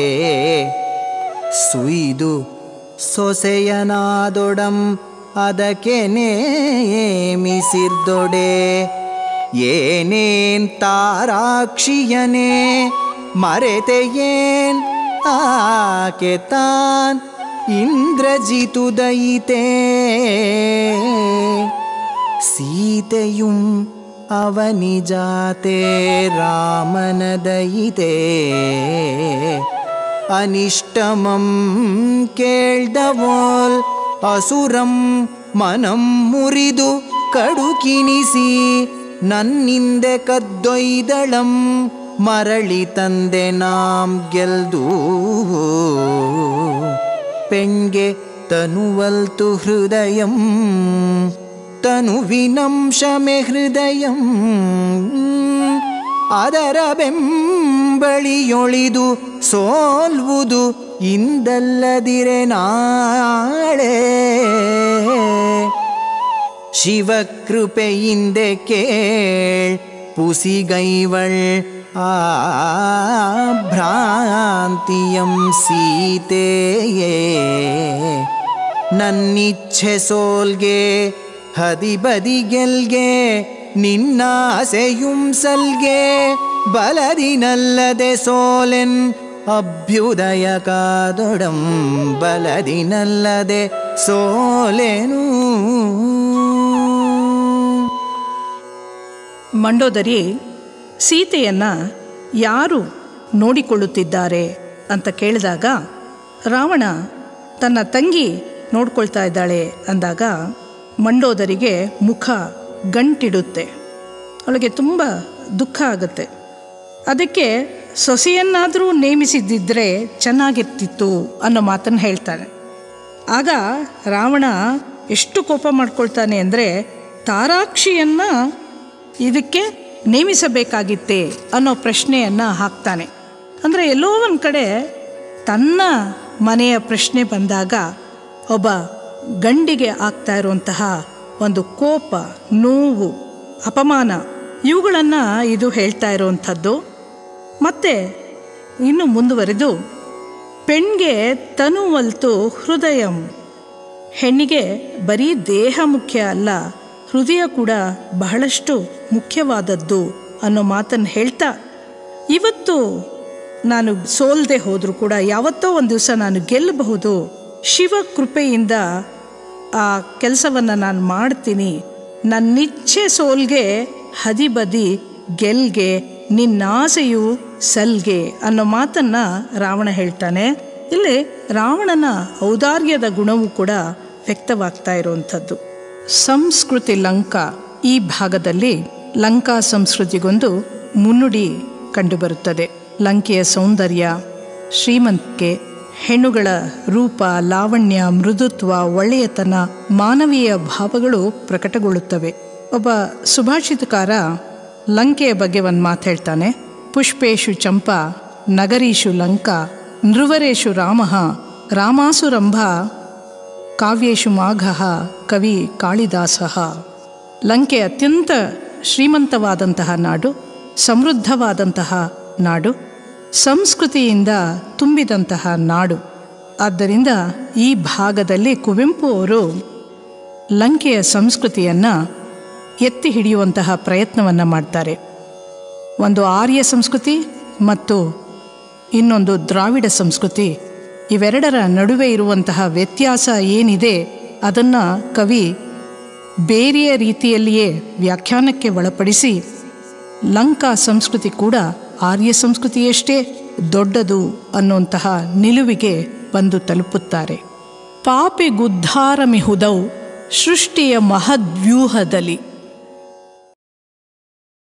ಸುಯ್ದು ಸೊಸೆಯನಾದೊಡಂ ಅದಕ್ಕೆ ನೇಮಿಸಿರ್ದೊಡೆ ಏನೇನ್ ತಾರಾಕ್ಷಿಯನೇ ಮರೆತೆಯೇನ್ ಆಕೆ ತಾನ್ ಇಂದ್ರಜಿತುದಯಿತೇ ಸೀತೆಯುಂ ಅವನಿಜಾತೆ ರಾಮನದಯಿತೆ ಅನಿಷ್ಟಮಂ ಕೇಳ್ದವೋಲ್ ಅಸುರಂ ಮನಂ ಮುರಿದು ಕಡುಕಿನಿಸಿ ನನ್ನಿಂದೆ ಕದ್ದೊಯ್ದಳಂ ಮರಳಿ ತಂದೆ ನಾಂ ಗೆಲ್ದು ಪೆಣ್ಗೆ ತನುವಲ್ತು ಹೃದಯಂ ತನುವಿನಂಶಮೆ ಹೃದಯಂ ಅದರ ಬೆಂಬಳಿಯೊಳಿದು ಸೋಲ್ವುದು ಇಂದಲ್ಲದಿರೆ ನಾಳೆ ಶಿವಕೃಪೆಯಿಂದೆ ಕೇಳ್ ಪುಸಿಗೈವಳ್ ಆ ಭ್ರಾಂತಿಯಂ ಸೀತೆಯೇ ನನ್ನಿಚ್ಛೆ ಸೋಲ್ಗೆ ಹದಿಬದಿ ಗೆಲ್ಗೆ ನಿನ್ನಾಸೆಯುಂ ಸಲ್ಗೆ ಬಲದಿನಲ್ಲದೆ ಸೋಲೆನ್ ಅಭ್ಯುದಯ ಕಾದೊಡಂ ಬಲದಿನಲ್ಲದೆ ಸೋಲೆನು ಮಂಡೋದರಿ ಸೀತೆಯನ್ನ ಯಾರು ನೋಡಿಕೊಳ್ಳುತ್ತಿದ್ದಾರೆ ಅಂತ ಕೇಳಿದಾಗ ರಾವಣ ತನ್ನ ತಂಗಿ ನೋಡ್ಕೊಳ್ತಾ ಇದ್ದಾಳೆ ಅಂದಾಗ ಮಂಡೋದರಿಗೆ ಮುಖ ಗಂಟಿಡುತ್ತೆ ಅವಳಿಗೆ ತುಂಬ ದುಃಖ ಆಗುತ್ತೆ ಅದಕ್ಕೆ ಸೊಸೆಯನ್ನಾದರೂ ನೇಮಿಸಿದ್ದಿದ್ರೆ ಚೆನ್ನಾಗಿರ್ತಿತ್ತು ಅನ್ನೋ ಮಾತನ್ನು ಹೇಳ್ತಾನೆ ಆಗ ರಾವಣ ಎಷ್ಟು ಕೋಪ ಮಾಡ್ಕೊಳ್ತಾನೆ ಅಂದರೆ ತಾರಾಕ್ಷಿಯನ್ನು ಇದಕ್ಕೆ ನೇಮಿಸಬೇಕಾಗಿತ್ತೆ ಅನ್ನೋ ಪ್ರಶ್ನೆಯನ್ನು ಹಾಕ್ತಾನೆ ಅಂದರೆ ಎಲ್ಲೋ ಒಂದು ಕಡೆ ತನ್ನ ಮನೆಯ ಪ್ರಶ್ನೆ ಬಂದಾಗ ಒಬ್ಬ ಗಂಡಿಗೆ ಆಗ್ತಾ ಇರುವಂತಹ ಒಂದು ಕೋಪ ನೋವು ಅಪಮಾನ ಇವುಗಳನ್ನು ಇದು ಹೇಳ್ತಾ ಇರುವಂಥದ್ದು ಮತ್ತು ಇನ್ನು ಮುಂದುವರೆದು ಪೆಣ್ಗೆ ತನುವಲ್ತು ಹೃದಯಂ ಹೆಣ್ಣಿಗೆ ಬರೀ ದೇಹ ಮುಖ್ಯ ಅಲ್ಲ ಹೃದಯ ಕೂಡ ಬಹಳಷ್ಟು ಮುಖ್ಯವಾದದ್ದು ಅನ್ನೋ ಮಾತನ್ನು ಹೇಳ್ತಾ ಇವತ್ತು ನಾನು ಸೋಲ್ದೆ ಹೋದರೂ ಕೂಡ ಯಾವತ್ತೋ ಒಂದು ದಿವಸ ನಾನು ಗೆಲ್ಲಬಹುದು ಶಿವ ಕೃಪೆಯಿಂದ ಆ ಕೆಲಸವನ್ನು ನಾನು ಮಾಡ್ತೀನಿ ನನ್ನಿಚ್ಛೆ ಸೋಲ್ಗೆ ಹದಿಬದಿ ಗೆಲ್ಗೆ ನಿನ್ನಾಸೆಯು ಸಲ್ಗೆ ಅನ್ನೋ ಮಾತನ್ನು ರಾವಣ ಹೇಳ್ತಾನೆ ಇಲ್ಲಿ ರಾವಣನ ಔದಾರ್ಯದ ಗುಣವೂ ಕೂಡ ವ್ಯಕ್ತವಾಗ್ತಾ ಇರುವಂಥದ್ದು ಸಂಸ್ಕೃತಿ ಲಂಕ ಈ ಭಾಗದಲ್ಲಿ ಲಂಕಾ ಸಂಸ್ಕೃತಿಗೊಂದು ಮುನ್ನುಡಿ ಕಂಡುಬರುತ್ತದೆ ಲಂಕೆಯ ಸೌಂದರ್ಯ ಶ್ರೀಮಂತಿಕೆ ಹೆಣ್ಣುಗಳ ರೂಪ ಲಾವಣ್ಯ ಮೃದುತ್ವ ಒಳ್ಳೆಯತನ ಮಾನವೀಯ ಭಾವಗಳು ಪ್ರಕಟಗೊಳ್ಳುತ್ತವೆ ಒಬ್ಬ ಸುಭಾಷಿತಕಾರ ಲಂಕೆಯ ಬಗ್ಗೆ ಒಂದು ಮಾತು ಹೇಳ್ತಾನೆ ಪುಷ್ಪೇಶು ಚಂಪಾ ನಗರೀಶು ಲಂಕಾ ನೃವರೇಶು ರಾಮ ರಾಮಾಸುರಂಭ ಕಾವ್ಯೇಶು ಮಾಘ ಕವಿ ಕಾಳಿದಾಸ ಲಂಕೆ ಅತ್ಯಂತ ಶ್ರೀಮಂತವಾದಂತಹ ನಾಡು ಸಮೃದ್ಧವಾದಂತಹ ನಾಡು ಸಂಸ್ಕೃತಿಯಿಂದ ತುಂಬಿದಂತಹ ನಾಡು ಆದ್ದರಿಂದ ಈ ಭಾಗದಲ್ಲಿ ಕುವೆಂಪು ಅವರು ಲಂಕೆಯ ಸಂಸ್ಕೃತಿಯನ್ನು ಎತ್ತಿ ಹಿಡಿಯುವಂತಹ ಪ್ರಯತ್ನವನ್ನು ಮಾಡ್ತಾರೆ ಒಂದು ಆರ್ಯ ಸಂಸ್ಕೃತಿ ಮತ್ತು ಇನ್ನೊಂದು ದ್ರಾವಿಡ ಸಂಸ್ಕೃತಿ ಇವೆರಡರ ನಡುವೆ ಇರುವಂತಹ ವ್ಯತ್ಯಾಸ ಏನಿದೆ ಅದನ್ನು ಕವಿ ಬೇರೆಯ ರೀತಿಯಲ್ಲಿಯೇ ವ್ಯಾಖ್ಯಾನಕ್ಕೆ ಒಳಪಡಿಸಿ ಲಂಕಾ ಸಂಸ್ಕೃತಿ ಕೂಡ ಆರ್ಯ ಸಂಸ್ಕೃತಿಯಷ್ಟೇ ದೊಡ್ಡದು ಅನ್ನುವಂತಹ ನಿಲುವಿಗೆ ಬಂದು ತಲುಪುತ್ತಾರೆ ಪಾಪೆಗುದ್ಧಾರಮಿಹುದೌ ಸೃಷ್ಟಿಯ ಮಹದ್ವ್ಯೂಹದಲ್ಲಿ